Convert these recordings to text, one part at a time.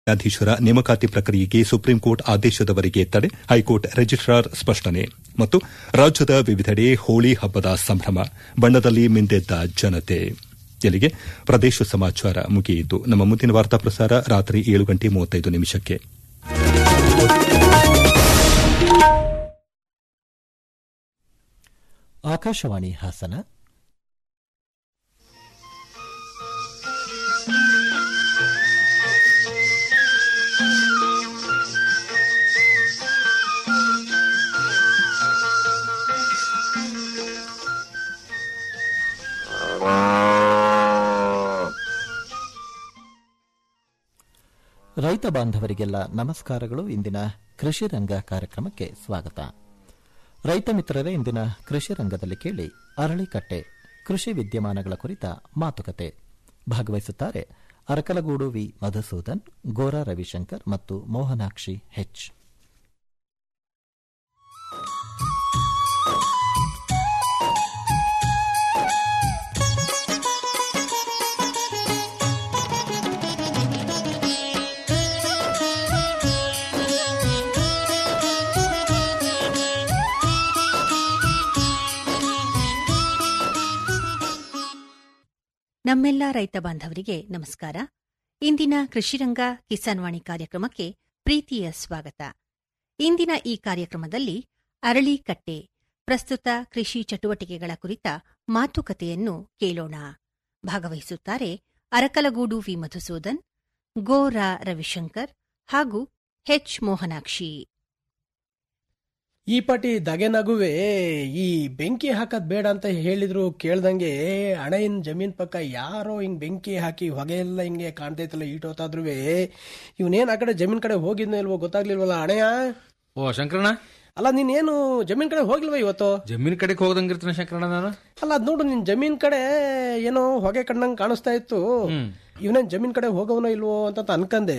ನ್ಯಾಯಾಧೀಶರ ನೇಮಕಾತಿ ಪ್ರಕ್ರಿಯೆಗೆ ಸುಪ್ರೀಂಕೋರ್ಟ್ ಆದೇಶದವರೆಗೆ ತಡೆ ಹೈಕೋರ್ಟ್ ರಿಜಿಸ್ಟಾರ್ ಸ್ಪಷ್ಟನೆ ಮತ್ತು ರಾಜ್ಯದ ವಿವಿಧೆಡೆ ಹೋಳಿ ಹಬ್ಬದ ಸಂಭ್ರಮ ಬಣ್ಣದಲ್ಲಿ ಮಿಂದೆದ್ದ ಜನತೆ ಇಲ್ಲಿಗೆ ಪ್ರದೇಶ ಸಮಾಚಾರ ಮುಗಿಯಿತು ನಮ್ಮ ಮುಂದಿನ ವಾರ್ತಾ ಪ್ರಸಾರ ರಾತ್ರಿ ಏಳು ಗಂಟೆ ಮೂವತ್ತೈದು ನಿಮಿಷಕ್ಕೆ ಆಕಾಶವಾಣಿ ಹಾಸನ ರೈತ ಬಾಂಧವರಿಗೆಲ್ಲ ನಮಸ್ಕಾರಗಳು ಇಂದಿನ ಕೃಷಿ ರಂಗ ಕಾರ್ಯಕ್ರಮಕ್ಕೆ ಸ್ವಾಗತ ರೈತ ಮಿತ್ರರೇ ಇಂದಿನ ಕೃಷಿ ರಂಗದಲ್ಲಿ ಕೇಳಿ ಅರಳಿಕಟ್ಟೆ ಕೃಷಿ ವಿದ್ಯಮಾನಗಳ ಕುರಿತ ಮಾತುಕತೆ ಭಾಗವಹಿಸುತ್ತಾರೆ ಅರಕಲಗೂಡು ವಿ ಮಧುಸೂದನ್ ಗೋರಾ ರವಿಶಂಕರ್ ಮತ್ತು ಮೋಹನಾಕ್ಷಿ ಹೆಚ್ ನಮ್ಮೆಲ್ಲ ರೈತ ಬಾಂಧವರಿಗೆ ನಮಸ್ಕಾರ ಇಂದಿನ ಕೃಷಿರಂಗ ಕಿಸಾನ್ ವಾಣಿ ಕಾರ್ಯಕ್ರಮಕ್ಕೆ ಪ್ರೀತಿಯ ಸ್ವಾಗತ ಇಂದಿನ ಈ ಕಾರ್ಯಕ್ರಮದಲ್ಲಿ ಅರಳಿಕಟ್ಟೆ ಪ್ರಸ್ತುತ ಕೃಷಿ ಚಟುವಟಿಕೆಗಳ ಕುರಿತ ಮಾತುಕತೆಯನ್ನು ಕೇಳೋಣ ಭಾಗವಹಿಸುತ್ತಾರೆ ಅರಕಲಗೂಡು ವಿ ಮಧುಸೂದನ್ ಗೋ ರಾ ರವಿಶಂಕರ್ ಹಾಗೂ ಹೆಚ್ ಮೋಹನಾಕ್ಷಿ ಈ ಪಟಿ ದಗೆನಗುವೆ ಈ ಬೆಂಕಿ ಹಾಕದ್ ಬೇಡ ಅಂತ ಹೇಳಿದ್ರು ಕೇಳ್ದಂಗೆ ಹಣೆಯಿನ ಜಮೀನ್ ಪಕ್ಕ ಯಾರೋ ಹಿಂಗ್ ಬೆಂಕಿ ಹಾಕಿ ಹೊಗೆ ಎಲ್ಲ ಹಿಂಗೆ ಕಾಣ್ತೈತಲ್ಲ ಈಟೋತಾದ್ರೂ ಇವನೇನ್ ಆ ಕಡೆ ಜಮೀನ್ ಕಡೆ ಹೋಗಿದ್ನೋ ಇಲ್ವೋ ಗೊತ್ತಾಗ್ಲಿಲ್ವಲ್ಲ ಹಣೆಯ ಓ ಶಂಕರಣ್ಣ ಅಲ್ಲ ನೀನೇನು ಜಮೀನ್ ಕಡೆ ಹೋಗಿಲ್ವಾ ಇವತ್ತು ಜಮೀನ್ ಕಡೆಗೆ ಹೋಗದಂಗಿರ್ತೀನಿ ಶಂಕರಣ್ಣ ನಾನು ಅಲ್ಲ ಅದ್ ನೋಡು ನಿನ್ ಜಮೀನ್ ಕಡೆ ಏನೋ ಹೊಗೆ ಕಣ್ಣಂಗ್ ಕಾಣಿಸ್ತಾ ಇತ್ತು ಇವನೇನ್ ಜಮೀನ್ ಕಡೆ ಹೋಗವನೋ ಇಲ್ವೋ ಅಂತ ಅನ್ಕಂದೆ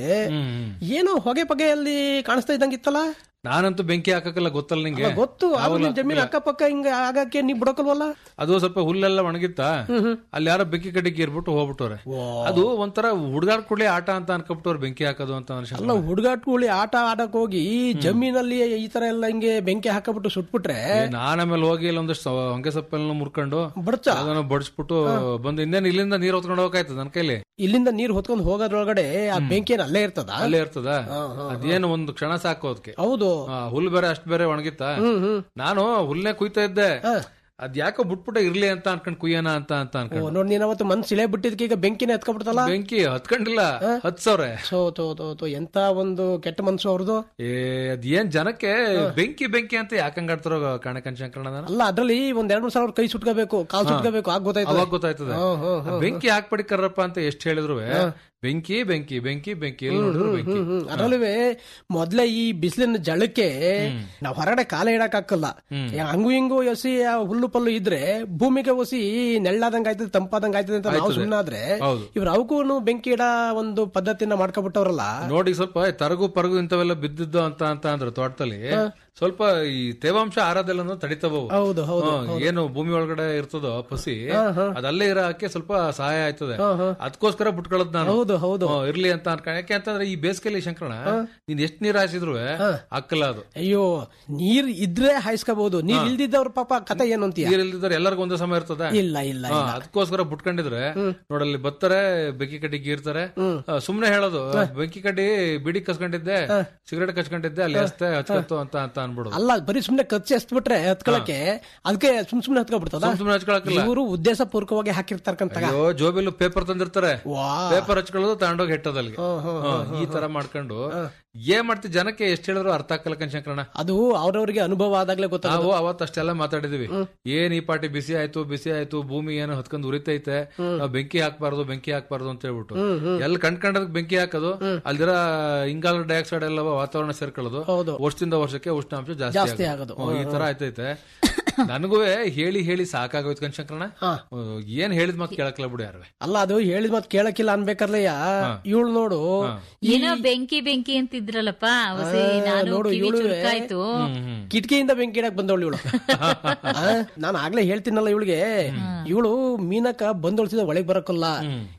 ಏನೋ ಹೊಗೆ ಪಗೆಯಲ್ಲಿ ಕಾಣಿಸ್ತಾ ಇದ್ದಂಗಿತ್ತಲ್ಲ ನಾನಂತೂ ಬೆಂಕಿ ಹಾಕಕ್ಕಲ್ಲ ಗೊತ್ತಲ್ಲ ನಿಂಗೆ ಅಲ್ಲ, ಗೊತ್ತು ಆದ್ರೂ ನಿನ್ ಜಮೀನ್ ಅಕ್ಕಪಕ್ಕ ಹಿಂಗ ಆಗಕ್ಕೆ ನೀ ಬಿಡಕಲ್ವಲ್ಲ ಅದು ಸ್ವಲ್ಪ ಹುಲ್ಲೆಲ್ಲ ಒಣಗಿತ್ತ ಅಲ್ಲಿ ಯಾರೋ ಬೆಂಕಿ ಕಡೆಗೆ ಏರ್ಬಿಟ್ಟು ಹೋಗ್ಬಿಟ್ಟವ್ರೆ ಅದು ಒಂಥರ ಹುಡುಗಾಡ್ ಕೂಡಲೇ ಆಟ ಅಂತ ಅನ್ಕೊಬಿಟ್ಟವ್ರು ಬೆಂಕಿ ಹಾಕೋದು ಅಂತ ನನ್ನ ಶಂಕರಣ್ಣ. ಅಲ್ಲ ಹುಡುಗಾಟ್ಗುಳಿ ಆಟ ಆಡಕ್ ಹೋಗಿ ಜಮೀನಲ್ಲಿ ಈ ತರ ಎಲ್ಲ ಹಿಂಗೆ ಬೆಂಕಿ ಹಾಕಬಿಟ್ಟು ಸುಟ್ಬಿಟ್ರೆ ಏ, ನಾನ್ ಆಮೇಲೆ ಹೋಗಿ ಇಲ್ಲಿ ಒಂದಷ್ಟು ಸ- ಹೊಂಗೆ ಸೊಪ್ಪೆಲ್ಲ ಮುರ್ಕೊಂಡು ಬಡ್ಚ ಅದನ್ನ ಬಡಿಸ್ಬಿಟ್ಟು ಬಂದು ಇನ್ನೇನು ಇಲ್ಲಿಂದ ನೀರ್ ಹೊತ್ಕೊಂಡು ಹೋಗಾಯ್ತದ ನನ್ನ ಕೈಲಿ ಇಲ್ಲಿಂದ ನೀರ್ ಹೊತ್ಕೊಂಡ್ ಹೋಗೋದ್ರೊಳಗಡೆ ಆ ಬೆಂಕಿ ಏನ್ ಅಲ್ಲೇ ಇರ್ತದ ಅಲ್ಲೇ ಇರ್ತದ ಅದೇನು ಒಂದು ಕ್ಷಣ ಸಾಕು ಅದಕ್ಕೆ ಹೌದು ಹುಲ್ ಬೇರೆ ಅಷ್ಟ್ ಬೇರೆ ಒಣಗಿತ್ತ ನಾನು ಹುಲ್ನೇ ಕುಯ್ತಾ ಇದ್ದೆ ಅದ್ ಯಾಕೋ ಬಿಟ್ಬಿಟ್ಟೆ ಇರ್ಲಿ ಅಂತ ಅನ್ಕೊಂಡ್ ಕುಯ್ಯನ ಅಂತ ಅಂತ ಓ, ಅನ್ಕೊಂಡು ನೋಡ್ ನೀನ್ ಅವತ್ತು ಮನ್ಸ್ ಇಳೆ ಬಿಟ್ಟಿದ್ಕೆ ಈಗ ಬೆಂಕಿನೇ ಎತ್ಕೊಬಿಡ್ತಲ್ಲ ಬೆಂಕಿ ಹತ್ಕೊಂಡಿಲ್ಲ ಹತ್ ಸಾವಿರ ಸೋ ತೋ ತೋ ತೋ ಎಂತ ಒಂದು ಕೆಟ್ಟ ಮನ್ಸು ಅವ್ರದ್ದು ಏ ಅದೇನ್ ಜನಕ್ಕೆ ಬೆಂಕಿ ಬೆಂಕಿ ಅಂತ ಯಾಕಂಗಾಡ್ತಾರೋ ಕಾಣಕನ್ ಶಂಕರಣ್ಣ ನಾನು ಅಲ್ಲ ಅದ್ರಲ್ಲಿ ಒಂದ್ ಎರಡ್ ಮೂರ್ ಸಾವಿರ ಕೈ ಸುಟ್ಕೋಬೇಕು ಕಾಲ್ ಸುಟ್ಕೋಬೇಕು ಆಗ ಗೊತ್ತಾಯ್ತು ಅವಾಗ ಗೊತ್ತಾಯ್ತದೆ ಆ ಬೆಂಕಿ ಹಾಕ್ಬಿಡಿ ಕರ್ರಪ್ಪ ಅಂತ ಎಷ್ಟ್ ಹೇಳಿದ್ರು ಬೆಂಕಿ ಬೆಂಕಿ ಬೆಂಕಿ ಬೆಂಕಿ ಎಲ್ಲಿ ನೋಡಿದ್ರು ಬೆಂಕಿ ಅದರಲ್ಲೂ ಮೊದ್ಲೇ ಈ ಬಿಸಿಲಿನ ಜಳಕ್ಕೆ ನಾವ್ ಹೊರಗಡೆ ಕಾಲ ಇಡಕ್ ಹಾಕಲ್ಲ ಹಂಗು ಹಿಂಗು ಎಸಿ ಆ ಹುಲ್ಲು ಪಲ್ಲು ಇದ್ರೆ ಭೂಮಿಗೆ ಒಸಿ ನೆಳ್ಳಾದಂಗ ಆಯ್ತದೆ ತಂಪಾದಂಗ ಆಯ್ತದೆ ಅಂತ ನಾವು ಸುಮ್ಮನಾದ್ರೆ ಹೌದು. ಇವ್ರ ಅವಕ್ಕೂ ಬೆಂಕಿ ಇಡ ಒಂದು ಪದ್ಧತಿನ ಮಾಡ್ಕೊಬಿಟ್ಟವ್ರಲ್ಲ ನೋಡಿ ಸ್ವಲ್ಪ ತರಗು ಪರಗು ಇಂಥವೆಲ್ಲ ಬಿದ್ದಿದ್ದು ಅಂತ ಅಂತ ಅಂದ್ರೆ ತೋಟದಲ್ಲಿ ಸ್ವಲ್ಪ ಈ ತೇವಾಂಶ ಆರೋದೆಲ್ಲ ತಡಿತಾವು ಹೌದು ಹೌದು ಏನು ಭೂಮಿ ಒಳಗಡೆ ಇರ್ತದೋ ಪಸಿ ಅದಲ್ಲೇ ಇರೋಕೆ ಸ್ವಲ್ಪ ಸಹಾಯ ಆಯ್ತದೆ ಅದಕ್ಕೋಸ್ಕರ ಬಿಟ್ಕೊಳ್ಳೋದ್ ನಾನು ಹೌದು ಹೌದು ಹ್ಮ್, ಇರ್ಲಿ ಅಂತ ಅನ್ಕೊಂಡ್ ಯಾಕೆ ಅಂತಂದ್ರೆ ಈ ಬೇಸಿಗೆಲಿ ಶಂಕರಣ ನೀನ್ ಎಷ್ಟ್ ನೀರ್ ಹಾಯಿಸಿದ್ರು ಹಾಕಲ್ಲ ಅದು ಅಯ್ಯೋ ನೀರ್ ಇದ್ರೆ ಹಾಯಿಸ್ಕೋಬಹುದು ನೀರ್ ಇಲ್ದಿದ್ದವ್ರ ಪಾಪ ಕತೆ ಏನು ಅಂತೀಯ ನೀರ್ ಇಲ್ದಿದ್ರೆ ಎಲ್ಲರಿಗೂ ಒಂದೇ ಸಮಯ ಇರ್ತದೆ ಇಲ್ಲ ಇಲ್ಲ ಹಾ, ಅದಕ್ಕೋಸ್ಕರ ಬಿಟ್ಕೊಂಡಿದ್ರೆ ನೋಡಲ್ಲಿ ಬರ್ತಾರೆ ಬೆಂಕಿ ಕಡ್ಡಿ ಗೀರ್ತಾರೆ ಆ, ಸುಮ್ನೆ ಹೇಳೋದು ಬೆಂಕಿ ಕಡ್ಡಿ ಬಿಡಿ ಕಸ್ಕೊಂಡಿದ್ದೆ ಸಿಗರೇಟ್ ಕಚ್ಕೊಂಡಿದ್ದೆ ಅಲ್ಲಿ ಹಚ್ತೆ ಹಚ್ಕೊತ್ತು ಅಂತ ಅಂತ ಅನ್ಬಿಡೋದು ಅಲ್ಲ ಬರೀ ಸುಮ್ನೆ ಖರ್ಚು ಎಸ್ಬಿಟ್ರೆ ಹತ್ಕೊಳಕ್ಕೆ ಅದಕ್ಕೆ ಸುಮ್ ಸುಮ್ನೆ ಹತ್ಕೊಬಿಡ್ತದ ಸುಮ್ ಸುಮ್ನೆ ಹಚ್ಕೊಳಕಿಲ್ಲ ಇವರು ಉದ್ದೇಶ ಪೂರ್ವಕವಾಗಿ ಹಾಕಿರ್ತಾರಂತ ಅಯ್ಯೋ ಜೋಬಿಲು ಪೇಪರ್ ತಂದಿರ್ತಾರೆ ವಾ ಪೇಪರ್ ಹಚ್ಕೊಳ್ಳೋದು ತಗೊಂಡೋಗಿ ಹೆಟ್ಟದಲ್ಲಿಗೆ ಈ ತರ ಮಾಡ್ಕೊಂಡು ಏನ್ ಮಾಡ್ತಿ ಜನಕ್ಕೆ ಎಷ್ಟ್ ಹೇಳಿದ್ರು ಅರ್ಥ ಆಗಲ್ಲ ಶಂಕರಣ್ಣ ಅದು ಅವ್ರವ್ರಿಗೆ ಅನುಭವ ಆದಾಗ್ಲೇ ಗೊತ್ತಾಗ ನಾವು ಅವತ್ ಅಷ್ಟೆಲ್ಲ ಮಾತಾಡಿದ್ವಿ ಏನ್ ಈ ಪಾರ್ಟಿ ಬಿಸಿ ಆಯ್ತು ಬಿಸಿ ಆಯ್ತು ಭೂಮಿ ಏನೋ ಹೊತ್ಕೊಂಡ್ ಉರಿತೈತೆ ನಾವ್ ಬೆಂಕಿ ಹಾಕ್ಬಾರ್ದು ಬೆಂಕಿ ಹಾಕ್ಬಾರ್ದು ಅಂತ ಹೇಳ್ಬಿಟ್ಟು ಎಲ್ಲಿ ಕಂಡ್ಕೊಂಡದಕ್ ಬೆಂಕಿ ಹಾಕೋದು ಅಲ್ದಿರ ಇಂಗಾಲ ಡೈಆಕ್ಸೈಡ್ ಎಲ್ಲ ವಾತಾವರಣ ಸೇರ್ಕೊಳ್ಳೋದು ಹೌದು. ವರ್ಷದಿಂದ ವರ್ಷಕ್ಕೆ ಉಷ್ಣಾಂಶ ಜಾಸ್ತಿ ಜಾಸ್ತಿ ಆಗೋದು. ಆಗೋದು ಹ್ಮ್, ಈ ತರ ಆಯ್ತೈತೆ ನನಗೂ ಹೇಳಿ ಹೇಳಿ ಸಾಕಾಗೋಯ್ತು ಕಣ್ ಶಂಕರಣ್ಣ ಹ್ಮ್, ಏನ್ ಹೇಳಿದ್ ಮಾತು ಕೇಳಕ್ಲ ಬಿಡು ಯಾರು ಅಲ್ಲ ಅದು ಹೇಳಿದ ಮತ್ ಕೇಳಕ್ಕಿಲ್ಲ ಅನ್ಬೇಕರ್ಲಯ್ಯ ಇವಳು ನೋಡು ಏನೋ ಬೆಂಕಿ ಬೆಂಕಿ ಅಂತಿದ್ರಲ್ಲಪ್ಪ ಹೊಸಿ ನಾನು ನೋಡು, ಕಿವಿ ಇವ್ಳು ಚುರುಕಾಯ್ತು ಕಿಟಕಿಯಿಂದ ಬೆಂಕಿ ಇಡಕ್ ಬಂದವಳು ಇವಳು ನಾನು ಆಗ್ಲೇ ಹೇಳ್ತೀನಲ್ಲ ಇವಳಿಗೆ ಇವಳು ಮೀನಕ್ಕ ಬಂದೊಳ್ಸಿದ ಒಳಗ್ ಬರಕ್ಕಲ್ಲ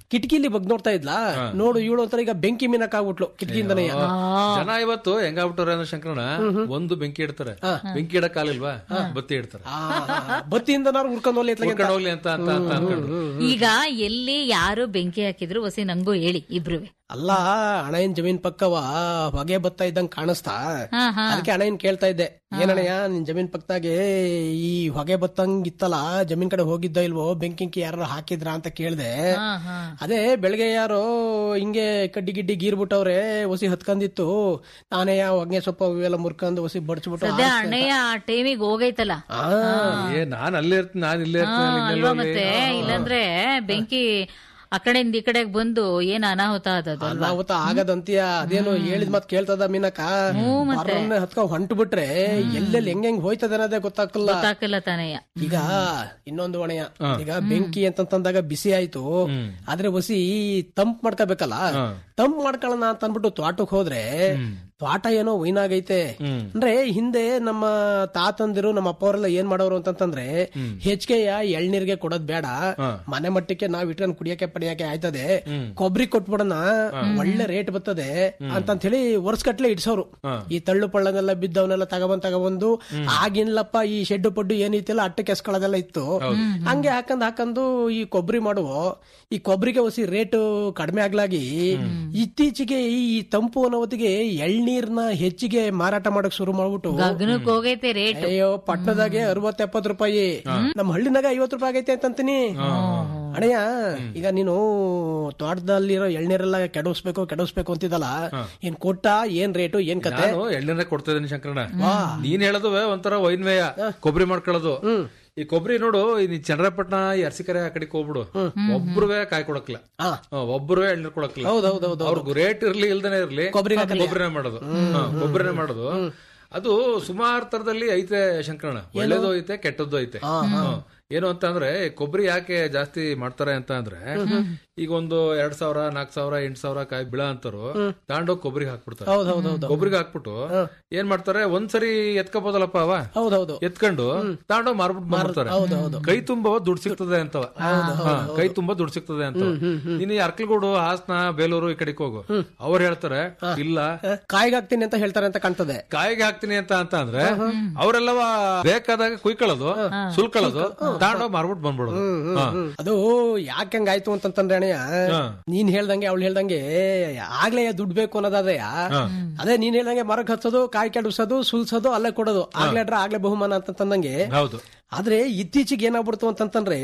ಕಿಟಕಿಲಿ ಬಗ್ ನೋಡ್ತಾ ಇದ್ಲಾ ನೋಡು ಇವಳು ಒಂಥರ ಈಗ ಬೆಂಕಿ ಮೀನಕ್ ಆಗ್ಬಿಟ್ಲು ಕಿಟಕಿಯಿಂದನೇ ಜನ ಇವತ್ತು ಹೆಂಗಾಗ್ಬಿಟ್ಟವ್ರೆ ಅಂದ್ರೆ ಶಂಕರಣ ಒಂದು ಬೆಂಕಿ ಇಡ್ತಾರೆ ಬೆಂಕಿ ಇಡಕ್ ಕಾಲಿಲ್ವಾ ಬತ್ತಿ ಇಡ್ತಾರೆ ಬತ್ತಿಯಿಂದ ನಾವು ಉರ್ಕೊಂಡು ಹೋಗ್ಲಿ ಇತ್ಲಾಗೆ ಅಂತ. ಉಳ್ಕೊಂಡ್ ಹೋಗ್ಲಿ ಅಂತ ಅಂತ ಅಂತ ಅನ್ಕೊಂಡ್ರು ಈಗ ಎಲ್ಲಿ ಯಾರು ಬೆಂಕಿ ಹಾಕಿದ್ರು ಹೊಸಿ ನಂಗೂ ಹೇಳಿ ಇಬ್ರು ಅಲ್ಲ ಅಣ್ಣಯ್ಯನ್ ಜಮೀನ್ ಪಕ್ಕವ ಹೊಗೆ ಬತ್ತಾ ಇದ್ದಂಗ್ ಕಾಣಿಸ್ತಾ ಹಾ ಹಾ ಅದಕ್ಕೆ ಅಣ್ಣಯ್ಯನ್ ಕೇಳ್ತಾ ಇದ್ದೆ ಏನಣ್ಣಯ್ಯ ನಿನ್ ಜಮೀನ್ ಪಕ್ಕದಾಗೆ ಈ ಹೊಗೆ ಬತ್ತಂಗ್ ಇತ್ತಲ್ಲ ಜಮೀನ್ ಕಡೆ ಹೋಗಿದ್ದ ಇಲ್ವೋ ಬೆಂಕಿಂಕಿ ಯಾರು ಹಾಕಿದ್ರ ಅಂತ ಕೇಳ್ದೆ ಹಾ ಹಾ ಅದೇ ಬೆಳಗ್ಗೆ ಯಾರೋ ಹಿಂಗೆ ಕಡ್ಡಿ ಗಿಡ್ಡಿ ಗೀರ್ಬಿಟ್ಟವ್ರೆ ಒಸಿ ಹತ್ಕೊಂಡಿತ್ತು ನಾನೇ ಆ ಹೊಗೆ ಸೊಪ್ಪ ಇವೆಲ್ಲ ಮುರ್ಕೊಂಡು ಒಸಿ ಬಡ್ಸ್ಬಿಟ್ಟು ಸದ್ಯ ಅಣ್ಣಯ್ಯ ಆ ಟೈಮಿಗೆ ಹೋಗೈತಲ್ಲ ಆ, ಏ ನಾನ್ ಅಲ್ಲೇ ಇರ್ತೀನಿ ನಾನ್ ಇಲ್ಲೇ ಹಾ, ಇರ್ತೀನಿ ಅಲ್ವಾ ಮತ್ತೆ ಇಲ್ಲಾಂದ್ರೆ ಬೆಂಕಿ ಆ ಕಡೆಯಿಂದ ಈ ಕಡೆಗೆ ಬಂದು ಏನ್ ಅನಾಹುತ ಆದದ್ದು ಅಲ್ವಾ ಅನಾಹುತ ಆಗದಂತೀಯ ಅದೇನು ಹೇಳಿದ್ ಮತ್ ಕೇಳ್ತದ ಮೀನಕ ಬರೋನ್ನೇ ಹತ್ಕೊಂಡ್ ಹೊಂಟು ಬಿಟ್ರೆ ಎಲ್ಲೆಲ್ಲಿ ಹೆಂಗ್ ಹೆಂಗ್ ಹೋಯ್ತದ ಅನ್ನೋದೇ ಗೊತ್ತಾಗ್ತಿಲ್ಲ ಗೊತ್ತಾಗಲ್ಲ ತಾನೆಯ ಈಗ ಇನ್ನೊಂದು ಒಣೆಯ ಈಗ ಬೆಂಕಿ ಅಂತಂತಂದಾಗ ಬಿಸಿ ಆಯ್ತು ಆದ್ರೆ ಒಸಿ ತಂಪ್ ಮಾಡ್ಕೋಬೇಕಲ್ಲ ತಂಪ್ ಮಾಡ್ಕೊಳ್ಳೋಣ ಅಂತ ಅನ್ಬಿಟ್ಟು ತ್ವಾಟಕ್ ಹೋದ್ರೆ ತ್ವಾಟ ಏನೋ ವೈನಾಗೈತೆ ಅಂದ್ರೆ ಹಿಂದೆ ನಮ್ಮ ತಾತಂದಿರು ನಮ್ಮ ಅಪ್ಪವರೆಲ್ಲ ಏನ್ ಮಾಡೋರು ಅಂತಂತಂದ್ರೆ ಹೆಚ್ಚಿಗೆಯ ಎಳ್ನೀರ್ಗೆ ಕೊಡೋದ್ ಬೇಡ ಮನೆ ಮಟ್ಟಕ್ಕೆ ನಾವ್ ಇಟ್ಕೊಂಡ್ ಕುಡಿಯಕ್ಕೆ ಪಡಿಯಕ್ಕೆ ಆಯ್ತದೆ ಕೊಬ್ಬರಿ ಕೊಟ್ಬಿಡೋಣ ಒಳ್ಳೆ ರೇಟ್ ಬರ್ತದೆ ಅಂತಂತ ಹೇಳಿ ವರ್ಷಗಟ್ಲೆ ಇಡ್ಸೋರು ಈ ತಳ್ಳು ಪಳ್ಳನೆಲ್ಲ ಬಿದ್ದವನ್ನೆಲ್ಲ ತಗೊಬಂದ್ ತಗೊಬಂದು ಆಗಿನ್ಲಪ್ಪ ಈ ಶೆಡ್ಡು ಪಡ್ಡು ಏನೈತಿಲ್ಲ ಅಟ್ಟಕ್ಕೆ ಎಸ್ಕೊಳ್ಳೋದೆಲ್ಲ ಇತ್ತು ಹಂಗೆ ಹಾಕಂದ್ ಹಾಕಂದು ಈ ಕೊಬ್ಬರಿ ಮಾಡುವ ಈ ಕೊಬ್ಬರಿಗೆ ಹೊಸಿ ರೇಟ್ ಕಡಿಮೆ ಆಗ್ಲಾಗಿ ಇತ್ತೀಚೆಗೆ ಈ ತಂಪು ಅನ್ನೋ ಹೊತ್ತಿಗೆ ಎಳ್ನೀರ್ನ ಹೆಚ್ಚಿಗೆ ಮಾರಾಟ ಮಾಡಕ್ ಶುರು ಮಾಡ್ಬಿಟ್ಟು ಗಗನಕ್ ಹೋಗೈತೆ ರೇಟ್ ಅಯ್ಯೋ ಪಟ್ಟಣದಾಗೆ ಅರವತ್ ಎಪ್ಪತ್ ರೂಪಾಯಿ ನಮ್ಮ ಹಳ್ಳಿನಾಗ ಐವತ್ ರೂಪಾಯಿ ಆಗೈತೆ ಅಂತಂತೀನಿ ಅಣ್ಣಯ್ಯ ಈಗ ನೀನು ತೋಟದಲ್ಲಿರೋ ಎಳ್ನೀರೆಲ್ಲ ಕೆಡವಿಸ್ಬೇಕು ಕೆಡವಿಸ್ಬೇಕು ಅಂತಿದಲ್ಲ ಏನ್ ಕೊಟ್ಟ ಏನ್ ರೇಟು ಏನ್ ಕತೆ ನಾನು ಎಳ್ನೀರ ಕೊಡ್ತಾ ಇದೀನಿ ಶಂಕರಣ್ಣ ನೀನ್ ಹೇಳೋದುವೆ ಒಂಥರ ವೈನ್ವೇಯ ಕೊಬ್ಬರಿ ಮಾಡ್ಕೊಳ್ಳೋದು ಈ ಕೊಬ್ಬರಿ ನೋಡು ಈ ನೀ ಚಂದ್ರಪಟ್ಟಣ ಈ ಅರಸಿಕೆರೆ ಆ ಕಡೆಗೆ ಹೋಗ್ಬಿಡು ಒಬ್ರುವೆ ಕಾಯಿ ಕೊಡಕ್ಲ ಹಾ. ಒಬ್ರುವೆ ಎಳ್ನೀರ್ ಕೊಡಕ್ಲ ಹೌದೌದೌದು ಅವ್ರಿಗೆ ರೇಟ್ ಇರ್ಲಿ ಇಲ್ದೇನೆ ಇರ್ಲಿ ಕೊಬ್ಬರಿನೇ ಮಾಡೋದು ಹಾ, ಕೊಬ್ಬರಿನೇ ಮಾಡೋದು ಅದು ಸುಮಾರು ತರದಲ್ಲಿ ಐತೆ ಶಂಕರಣ್ಣ ಒಳ್ಳೇದು ಐತೆ ಕೆಟ್ಟದ್ದು ಐತೆ ಹ್ಮ್. ಏನು ಅಂತ ಅಂದ್ರೆ ಕೊಬ್ಬರಿ ಯಾಕೆ ಜಾಸ್ತಿ ಮಾಡ್ತಾರೆ ಅಂತ ಅಂದ್ರೆ ಈಗ ಒಂದು ಎರಡ್ ಸಾವಿರ ನಾಲ್ಕ್ ಸಾವಿರ ಎಂಟ್ ಸಾವಿರ ಕಾಯಿ ಬಿಳ ಅಂತಾರು ತಾಂಡೋಗ್ ಕೊಬ್ಬರಿ ಹಾಕ್ಬಿಡ್ತಾರೆ ಹೌದೌದೌದು ಕೊಬ್ಬರಿಗೆ ಹಾಕ್ಬಿಟ್ಟು ಏನ್ ಮಾಡ್ತಾರೆ ಒಂದ್ಸರಿ ಎತ್ಕೋಬೋದಲ್ಲಪ್ಪ ಅವ ಹೌದೌದು ಎತ್ಕೊಂಡು ತಾಂಡೋಗ್ ಮಾರ್ಬಿಟ್ಟು ಬಂದ್ಬಿಡ್ತಾರೆ ಕೈ ತುಂಬ ದುಡ್ಡು ಸಿಗ್ತದೆ ಅಂತವ ಹಾ, ಕೈ ತುಂಬಾ ದುಡ್ಡು ಸಿಗ್ತದೆ ಅಂತ ನೀನು ಅರ್ಕಲ್ಗೂಡು ಹಾಸನ ಬೇಲೂರು ಈ ಕಡೆಗೆ ಹೋಗು ಅವ್ರು ಹೇಳ್ತಾರೆ ಇಲ್ಲ ಕಾಯಿಗೆ ಹಾಕ್ತೀನಿ ಅಂತ ಹೇಳ್ತಾರೆ ಅಂತ ಕಾಣ್ತದೆ ಕಾಯಿಗೆ ಹಾಕ್ತೀನಿ ಅಂತ ಅಂತ ಅಂದ್ರೆ ಅವರೆಲ್ಲವ ಬೇಕಾದಾಗ ಕುಯ್ಕೊಳ್ಳೋದು ಸುಲ್ಕೊಳ್ಳೋದು ತಾಂಡೋಗ್ ಮಾರ್ಬಿಟ್ಟು ಬಂದ್ಬಿಡೋದು ಹಾ. ಅದು ಯಾಕೆ ಹಂಗಾಯ್ತು ಅಂತಂತಂದ್ರೆ ಅಣ್ಣಯ್ಯ ನೀನ್ ಹೇಳ್ದಂಗೆ ಅವಳು ಹೇಳ್ದಂಗೆ ಆಗ್ಲೇ ದುಡ್ಡು ಬೇಕು ಅನ್ನೋದಾದ್ರೆ ಅದೇ ನೀನ್ ಹೇಳ್ದಂಗೆ ಮರಕ್ ಹಚ್ಚೋದು ಕಾಯಿ ಕೆಡಿಸೋದು ಸುಲ್ಸೋದು ಅಲ್ಲೇ ಕೊಡೋದು ಆಗ್ಲೇ ಅಡ್ರ ಆಗ್ಲೇ ಬಹುಮಾನ ಅಂತಂದಂಗೆ ಹೌದು ಆದ್ರೆ ಇತ್ತೀಚೆಗೆ ಏನಾಗ್ಬಿಡ್ತು ಅಂತಂತಂದ್ರೆ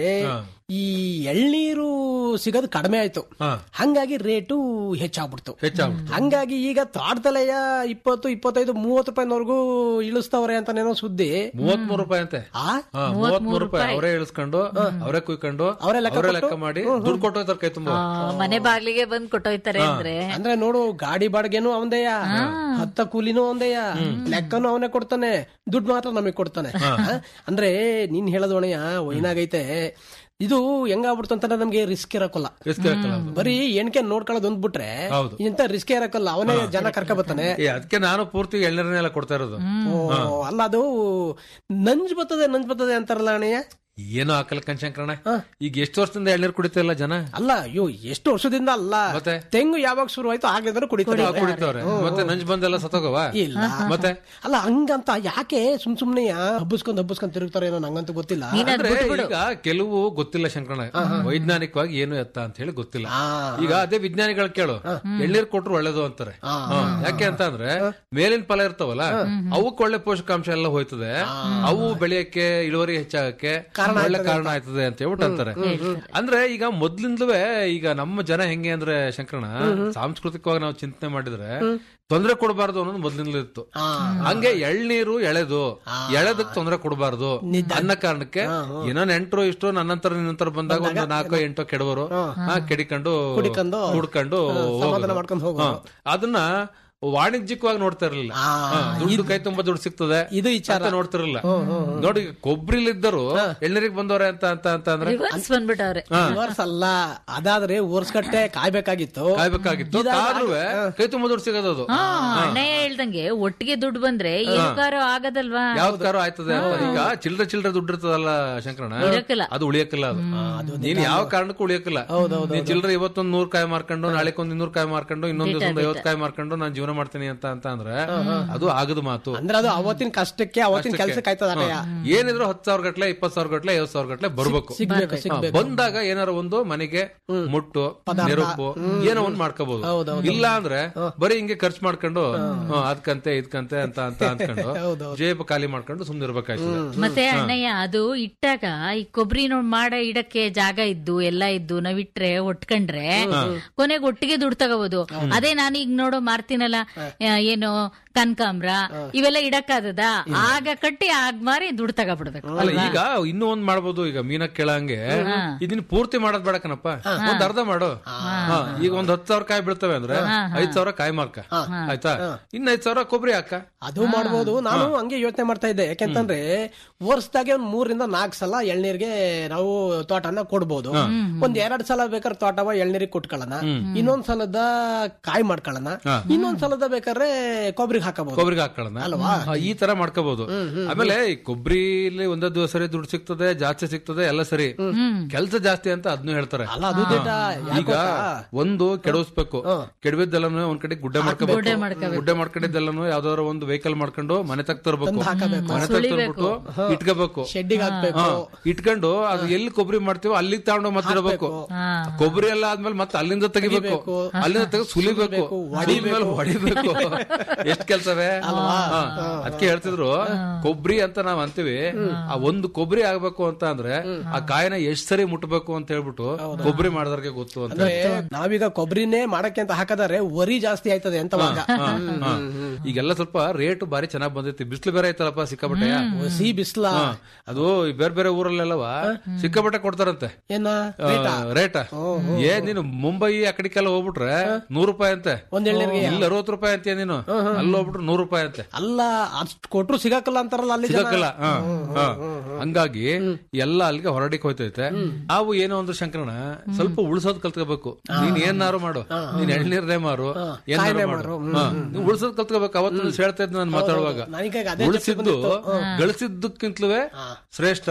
ಈ ಎಳ್ನೀರು ಸಿಗೋದು ಕಡಿಮೆ ಆಯ್ತು ಹಂಗಾಗಿ ರೇಟು ಹೆಚ್ಚಾಗ್ಬಿಡ್ತು ಹೆಚ್ಚಾಗ್ಬಿಡ್ತು ಹಂಗಾಗಿ ಈಗ ತೋಟದಲೆಯ ಇಪ್ಪತ್ತು ಇಪ್ಪತ್ತೈದು ಮೂವತ್ತು ರೂಪಾಯಿನವರೆಗೂ ಇಳಿಸ್ತವ್ರೆ ಅಂತಾನೇನೋ ಸುದ್ದಿ ಮೂವತ್ ಮೂರು ರೂಪಾಯಿ ಅಂತೆ ಆ ಮೂವತ್ ಮೂರು ರೂಪಾಯಿ ಅವರೇ ಇಳಿಸ್ಕೊಂಡು ಅವರೇ ಕುಯ್ಕೊಂಡು ಅವರೇ ಲೆಕ್ಕ ಅವರೇ ಲೆಕ್ಕ ಮಾಡಿ ದುಡ್ಡು ಕೊಟ್ಟೋಯ್ತಾರ ಕೈ ತುಂಬ ಆ, ಮನೆ ಬಾಗ್ಲಿಗೆ ಬಂದ್ ಕೊಟ್ಟೋಯ್ತಾರೆ ಅಂದ್ರೆ ಅಂದ್ರೆ ನೋಡು ಗಾಡಿ ಬಾಡಿಗೆನೂ ಅವಂದೇಯ ಹತ್ತ ಕೂಲಿನೂ ಅವಂದೇಯ ಲೆಕ್ಕನು ಅವನೇ ಕೊಡ್ತಾನೆ ದುಡ್ಡು ಮಾತ್ರ ನಮಗ್ ಕೊಡ್ತಾನೆ ಆ? ಅಂದ್ರೆ ನೀನ್ ಹೇಳೋದು ಅಣ್ಣಯ್ಯ ಏನಾಗೈತೆ ಇದು ಹೆಂಗಾಗ್ಬಿಡ್ತು ಅಂತ ನಮ್ಗೆ ರಿಸ್ಕ್ ಇರಕ್ಕಲ್ಲ ರಿಸ್ಕ್ ಹಾಕಲ್ಲ ಅದು. ಬರೀ ಎಣ್ಕೆ ನೋಡ್ಕೊಳ್ಳೋದು ಅಂದ್ಬಿಟ್ರೆ ಹೌದು. ಇಂತ ರಿಸ್ಕ್ ಇರಕ್ಕಲ್ಲ ಅವನೇ ಜನ ಕರ್ಕ ಬರ್ತಾನೆ ಏ ಅದಕ್ಕೆ ನಾನು ಪೂರ್ತಿ ಎಳ್ನೀರನ್ನೆಲ್ಲ ಕೊಡ್ತಾ ಇರೋದು ಓ, ಅಲ್ಲ ಅದು ನಂಜ್ ಬರ್ತದೆ ನಂಜ್ ಬರ್ತದೆ ಅಂತಾರಲ್ಲ ಅಣ್ಣಯ್ಯ ಏನು ಹಾಕಲ್ಲ ಕಣ್ಶಂಕರಣ ಈಗ ಎಷ್ಟು ವರ್ಷದಿಂದ ಎಳ್ನೀರು ಕುಡಿತಾಯಿಲ್ಲ ಜನ ಅಲ್ಲ ಅಯ್ಯೋ ಎಷ್ಟು ವರ್ಷದಿಂದ ಅಲ್ಲ ಮತ್ತೆ? ತೆಂಗು ಯಾವಾಗ ಶುರು ಆಯ್ತು ಆಗ್ಲಿಂದ ಕುಡಿತಾರೆ ಆ, ಕುಡಿತವ್ರೆ ಮತ್ತೆ ನಂಜ್ ಬಂದೆಲ್ಲ ಸತ್ತೋಗವ ಇಲ್ಲ ಮತ್ತೆ ಅಲ್ಲ ಹಂಗಂತ ಯಾಕೆ ಸುಮ್ ಸುಮ್ನೆ ಹಬ್ಬಸ್ಕೊಂಡ್ ಹಬ್ಬಸ್ಕೊಂಡ್ ತಿರುಗ್ತಾರೆ ಏನೋ ನಂಗಂತೂ ಗೊತ್ತಿಲ್ಲ ಅಂದ್ರೆ ಈಗ ಕೆಲವು ಗೊತ್ತಿಲ್ಲ ಶಂಕರಣ ವೈಜ್ಞಾನಿಕವಾಗಿ ಏನು ಎತ್ತ ಅಂತ ಹೇಳಿ ಗೊತ್ತಿಲ್ಲ ಈಗ ಅದೇ ವಿಜ್ಞಾನಿಗಳು ಕೇಳು ಎಳ್ನೀರ್ ಕೊಟ್ರು ಒಳ್ಳೇದು ಅಂತಾರೆ ಹಾ, ಯಾಕೆ ಅಂತ ಅಂದ್ರೆ ಮೇಲಿನ ಫಲ ಇರ್ತಾವಲ್ಲ ಅವಕ್ಕೆ ಒಳ್ಳೆ ಪೋಷಕಾಂಶ ಎಲ್ಲ ಹೋಯ್ತದೆ ಅವು ಬೆಳೆಯಕ್ಕೆ ಇಳುವರಿ ಹೆಚ್ಚಾಗಕ್ಕೆ ಒಳ್ಳೆ ಕಾರಣ ಆಯ್ತದೆ ಅಂತ ಹೇಳ್ಬಿಟ್ಟು ಅಂತಾರೆ ಅಂದ್ರೆ ಈಗ ಮೊದ್ಲಿಂದಲೂ ಈಗ ನಮ್ಮ ಜನ ಹೆಂಗೆ ಅಂದ್ರೆ ಶಂಕರಣ ಸಾಂಸ್ಕೃತಿಕವಾಗಿ ನಾವು ಚಿಂತನೆ ಮಾಡಿದ್ರೆ ತೊಂದರೆ ಕೊಡಬಾರ್ದು ಅನ್ನೋದು ಮೊದ್ಲಿಂದಲೂ ಇತ್ತು ಹಂಗೆ ಎಳ್ನೀರು ಎಳೆದು ಎಳೆದಕ್ ತೊಂದರೆ ಕೊಡಬಾರ್ದು ಅನ್ನ ಕಾರಣಕ್ಕೆ ಏನೋ ನೆಂಟ್ರು ಇಷ್ಟು ನನ್ನಂತರ ನಿನ್ನಂತರ ಬಂದಾಗ ಒಂದು ನಾಲ್ಕು ಎಂಟು ಕೆಡವರು ಹಾ ಕೆಡಿಕೊಂಡು ಕುಡಿಕೊಂಡು ಕುಡ್ಕೊಂಡು ಸಮಾಧಾನ ಹೋಗೋದು. ಮಾಡ್ಕೊಂಡು ಹೋಗೋದು. ಹಾ. ಅದನ್ನ ವಾಣಿಜ್ಯಿಕವಾಗಿ ನೋಡ್ತಾ ಇರಲಿಲ್ಲ ಆ, ದುಡ್ಡು ಕೈ ತುಂಬಾ ದುಡ್ಡು ಸಿಗ್ತದೆ ಇದು ವಿಚಾರ. ಅಂತ ನೋಡ್ತಿರಲಿಲ್ಲ ನೋಡಿ ಕೊಬ್ರಿಲಿದ್ದರು ಎಳ್ನೀರಿಗೆ ಬಂದವ್ರೆ ಅಂತ ಅಂತ ಅಂತ ಅಂದ್ರೆ ರಿವರ್ಸ್ ಬಂದ್ಬಿಟ್ಟವ್ರೆ ರಿವರ್ಸ್ ಅಲ್ಲ ಅದಾದ್ರೆ ವರ್ಷಗಟ್ಟೆ ಕಾಯ್ಬೇಕಾಗಿತ್ತು ಕಾಯ್ಬೇಕಾಗಿತ್ತು ಆದ್ರೂ ಕೈ ತುಂಬಾ ದುಡ್ಡು ಸಿಗೋದು ಅದು ಹಾ ಅಣ್ಣಯ್ಯ ಹೇಳ್ದಂಗೆ ಒಟ್ಟಿಗೆ ದುಡ್ಡು ಬಂದ್ರೆ ಏನಕ್ಕಾರು ಆಗದಲ್ವಾ ಯಾವ್ದ್ ಕಾರು ಆಯ್ತದೆ ಅಂತ ಈಗ ಚಿಲ್ಲರೆ ಚಿಲ್ಲರೆ ದುಡ್ಡು ಇರ್ತದಲ್ಲ ಶಂಕರಣ ಇರಕ್ಕಿಲ್ಲ. ಅದು ಉಳಿಯಕ್ಕಿಲ್ಲ ಅದು ನೀನ್ ಯಾವ ಕಾರಣಕ್ಕೂ ಉಳಿಯಕ್ಕಿಲ್ಲ ನೀನ್ ಚಿಲ್ಲರೆ ಇವತ್ತೊಂದ್ ನೂರ್ ಕಾಯಿ ಮಾರ್ಕೊಂಡು ನಾಳೆ ಒಂದ್ ಇನ್ನೂರ್ ಕಾಯಿ ಮಾರ್ಕೊಂಡು ಇನ್ನೊಂದ್ ದಿವಸ ಒಂದ್ ಐವತ್ ಕಾಯಿ ಮಾರ್ಕೊಂಡು ನಾನು ಜೀವನ ಮಾಡ್ತೀನಿ ಅಂತ ಅಂತ ಅಂದ್ರೆ ಅದು ಆಗದ ಮಾತು ಅಂದ್ರೆ ಅದು ಅವತ್ತಿನ ಕಷ್ಟಕ್ಕೆ ಅವತ್ತಿನ ಕೆಲ್ಸಕ್ಕೆ ಆಯ್ತದ ಅಣ್ಣಯ್ಯ ಏನಿದ್ರು ಹತ್ತು ಸಾವಿರ ಗಟ್ಲೆ ಇಪ್ಪತ್ ಸಾವಿರ ಗಟ್ಲೆ ಐವತ್ ಸಾವಿರ ಗಟ್ಲೆ ಬರ್ಬೇಕು ಸಿಗ್ಬೇಕು ಹಾ, ಸಿಗ್ಬೇಕು ಬಂದಾಗ ಏನಾರ ಒಂದು ಮನೆಗೆ ಮುಟ್ಟು ನೆರಪು ಏನೋ ಒಂದ್ ಮಾಡ್ಕೋಬಹುದು ಇಲ್ಲ ಅಂದ್ರೆ ಬರೀ ಹಿಂಗೆ ಖರ್ಚು ಮಾಡ್ಕೊಂಡು ಹ್ಮ್, ಅದ್ಕಂತೆ ಇದ್ಕಂತೆ ಅಂತ ಅಂತ ಅನ್ಕೊಂಡು ಜೇಬು ಖಾಲಿ ಮಾಡ್ಕೊಂಡು ಸುಮ್ನೆ ಇರ್ಬೇಕಾಯ್ತದೆ ಮತ್ತೆ ಅಣ್ಣಯ್ಯ ಅದು ಇಟ್ಟಾಗ ಈ ಕೊಬ್ಬರಿ ನೋಡ್ ಮಾಡ ಇಡಕ್ಕೆ ಜಾಗ ಇದ್ದು ಎಲ್ಲ ಇದ್ದು ನಾವ್ ಇಟ್ರೆ ಒಟ್ಕೊಂಡ್ರೆ ಕೊನೆಗೆ ಒಟ್ಟಿಗೆ ದುಡ್ಡು ತಗೋಬಹುದು ಅದೇ ನಾನು ಈಗ ನೋಡೋ ಮಾರ್ತೀನಲ್ಲ ಆ, ಏನು ಕನಕಾಂಬ್ರ ಇವೆಲ್ಲ ಇಡಕ್ಕಾದದ ಆಗ ಕಟ್ಟಿ ಆಗ ಮಾರಿ ದುಡ್ಡು ತಗೋಬಿಡ್ಬೇಕು ಅಲ್ಲ ಈಗ ಇನ್ನೂ ಒಂದ್ ಮಾಡ್ಬೋದು ಈಗ ಮೀನ ಕೇಳಂಗೆ ಇದನ್ನ ಪೂರ್ತಿ ಮಾಡೋದ್ ಬೇಡ ಕಣಪ್ಪ ಒಂದ್ ಅರ್ಧ ಮಾಡು ಹಾ, ಈಗ ಒಂದ್ ಹತ್ತು ಸಾವಿರ ಕಾಯಿ ಬೀಳ್ತವೆ ಅಂದ್ರೆ ಐದ್ ಸಾವಿರ ಕಾಯಿ ಮಾರ್ಕ ಆಯ್ತಾ ಇನ್ನ ಐದ್ ಸಾವಿರ ಕೊಬ್ಬರಿ ಹಾಕ ಅದು ಮಾಡ್ಬೋದು ನಾನು ಹಂಗೆ ಯೋಚನೆ ಮಾಡ್ತಾ ಇದ್ದೆ ಯಾಕೆಂತಂದ್ರೆ ವರ್ಷದಾಗೆ ಒಂದ್ ಮೂರಿಂದ ನಾಲ್ಕು ಸಲ ಎಳ್ನೀರ್ಗೆ ನಾವು ತೋಟನ ಕೊಡ್ಬೋದು ಒಂದ್ ಎರಡ್ ಸಲ ಬೇಕಾದ್ರೆ ತೋಟವ ಎಳ್ನೀರಿಗೆ ಕೊಟ್ಕೊಳ್ಳೋಣ ಇನ್ನೊಂದ್ ಸಲದ ಕಾಯಿ ಮಾಡ್ಕೊಳ್ಳೋಣ ಇನ್ನೊಂದ್ ಸಲದ ಬೇಕಾದ್ರೆ ಕೊಬ್ಬರಿಗೆ ಹಾಕಬಹುದು ಕೊಬ್ಬರಿಗೆ ಹಾಕೊಳ್ಳೋಣ ಹಾ, ಈ ತರ ಮಾಡ್ಕೋಬಹುದು ಆಮೇಲೆ ಈ ಕೊಬ್ಬರಿಲಿ ಒಂದೇ ದಿವಸ ಸರಿ ದುಡ್ಡು ಸಿಗ್ತದೆ ಜಾಸ್ತಿ ಸಿಗ್ತದೆ ಎಲ್ಲ ಸರಿ ಕೆಲಸ ಜಾಸ್ತಿ ಅಂತ ಅದನ್ನು ಹೇಳ್ತಾರೆ ಅಲ್ಲ ಅದು ದಿಟ ಈಗ ಒಂದು ಕೆಡವಿಸ್ಬೇಕು ಕೆಡವಿದ್ದೆಲ್ಲನು ಒಂದ್ ಕಡೆ ಗುಡ್ಡೆ ಮಾಡ್ಕೋಬೇಕು ಗುಡ್ಡೆ ಮಾಡ್ಕೊಂಡಿದ್ದೆಲ್ಲನು ಯಾವ್ದಾದ್ರು ಒಂದು ವೆಹಿಕಲ್ ಮಾಡ್ಕೊಂಡು ಮನೆ ತಕ್ಕ ತರ್ಬೇಕು ಮನೆ ತಕ್ಕ ತರ್ಬಿಟ್ಟು ಇಟ್ಕೋಬೇಕು ಶೆಡ್ಡಿಗೆ ಹಾಕ್ಬೇಕು ಹಾ, ಇಟ್ಕೊಂಡು ಅದು ಎಲ್ಲಿ ಕೊಬ್ಬರಿ ಮಾಡ್ತೀವೋ ಅಲ್ಲಿಗೆ ತಗೊಂಡು ಮತ್ತೆ ಇಡಬೇಕು ಕೊಬ್ಬರಿ ಎಲ್ಲ ಆದ್ಮೇಲೆ ಮತ್ತೆ ಅಲ್ಲಿಂದ ತೆಗಿಬೇಕು ಅಲ್ಲಿಂದ ತೆಗೆದು ಸುಲಿಬೇಕು ಹೊಡಿಬೇಕು ಹೊಡಿಬೇಕು ಎಷ್ಟ್ ಕೆಲ್ಸವೇ ಅದಕ್ಕೆ ಹೇಳ್ತಿದ್ರು ಕೊಬ್ಬರಿ ಅಂತ ನಾವ್ ಅಂತೀವಿ ಆ ಒಂದು ಕೊಬ್ಬರಿ ಆಗ್ಬೇಕು ಅಂತ ಅಂದ್ರೆ ಆ ಕಾಯಿನ ಎಷ್ಟ್ ಸರಿ ಮುಟ್ಬೇಕು ಅಂತ ಹೇಳ್ಬಿಟ್ಟು ಕೊಬ್ಬರಿ ಮಾಡಿದವ್ರಿಗೆ ಗೊತ್ತು ಅಂತ ಅಂದ್ರೆ ನಾವೀಗ ಕೊಬ್ಬರಿನೇ ಮಾಡಕ್ಕೆ ಅಂತ ಹಾಕದಾರೆ ವರಿ ಜಾಸ್ತಿ ಆಯ್ತದೆ ಅಂತ ಅವಾಗ ಹಾ, ಹಾ. ಈಗೆಲ್ಲ ಸ್ವಲ್ಪ ರೇಟ್ ಬಾರಿ ಚೆನ್ನಾಗ್ ಬಂದೈತಿ ಬಿಸಿಲು ಬೇರೆ ಐತಲ್ಲಪ್ಪ ಸಿಕ್ಕಾಪಟ್ಟೆ ಸಿ ಬಿಸ್ಲ ಹಾ. ಅದು ಈ ಬೇರೆ ಬೇರೆ ಊರಲ್ಲೆಲ್ಲವ ಸಿಕ್ಕಾಪಟ್ಟೆ ಕೊಡ್ತಾರಂತೆ ಏನ ಆ, ರೇಟ ಏ ನೀನು ಮುಂಬೈ ಆ ಕಡೆಗೆಲ್ಲ ಹೋಗ್ಬಿಟ್ರೆ ನೂರು ರೂಪಾಯಿ ಅಂತೆ ಒಂದ್ ಎಳ್ನೀರ್ಗೆ ಇಲ್ಲಿ ಅರವತ್ತು ರೂಪಾಯಿ ಅಂತೀಯ ನೀನು ಅಲ್ಲಿ ಹೋಗ್ಬಿಟ್ರೆ ನೂರು ರೂಪಾಯಿ ಅಂತೆ ಅಲ್ಲ ಅಷ್ಟ್ ಕೊಟ್ರು ಸಿಗಾಕಲ್ಲ ಅಂತಾರಲ್ಲ ಅಲ್ಲಿ ಜನ ಸಿಗಕ್ಕಲ್ಲ ಹಾ, ಹಾ. ಹಂಗಾಗಿ ಎಲ್ಲ ಅಲ್ಲಿಗೆ ಹೊರಡಿಕ್ ಹೋಯ್ತೈತೆ ನಾವು ಏನೋ ಒಂದು ಶಂಕರಣ ಸ್ವಲ್ಪ ಉಳ್ಸೋದ್ ಕಲ್ತ್ಕೋಬೇಕು ನೀನ್ ಏನಾರು ಮಾಡು ನೀನ್ ಎಳ್ನೀರ್ನೇ ಮಾರು ಏನಾರು ಮಾಡು ಹಾ. ನೀನ್ ಉಳ್ಸೋದ್ ಕಲ್ತ್ಕೋಬೇಕು ಅವತ್ತು ನೀನ್ ಹೇಳ್ತಾ ಇದ್ದ ನಾನು ಮಾತಾಡುವಾಗ ನನಗೆ ಅದೇ ಉಳಿಸಿದ್ದು ಗಳಿಸಿದ್ದಕ್ಕಿಂತಲೂ ಶ್ರೇಷ್ಠ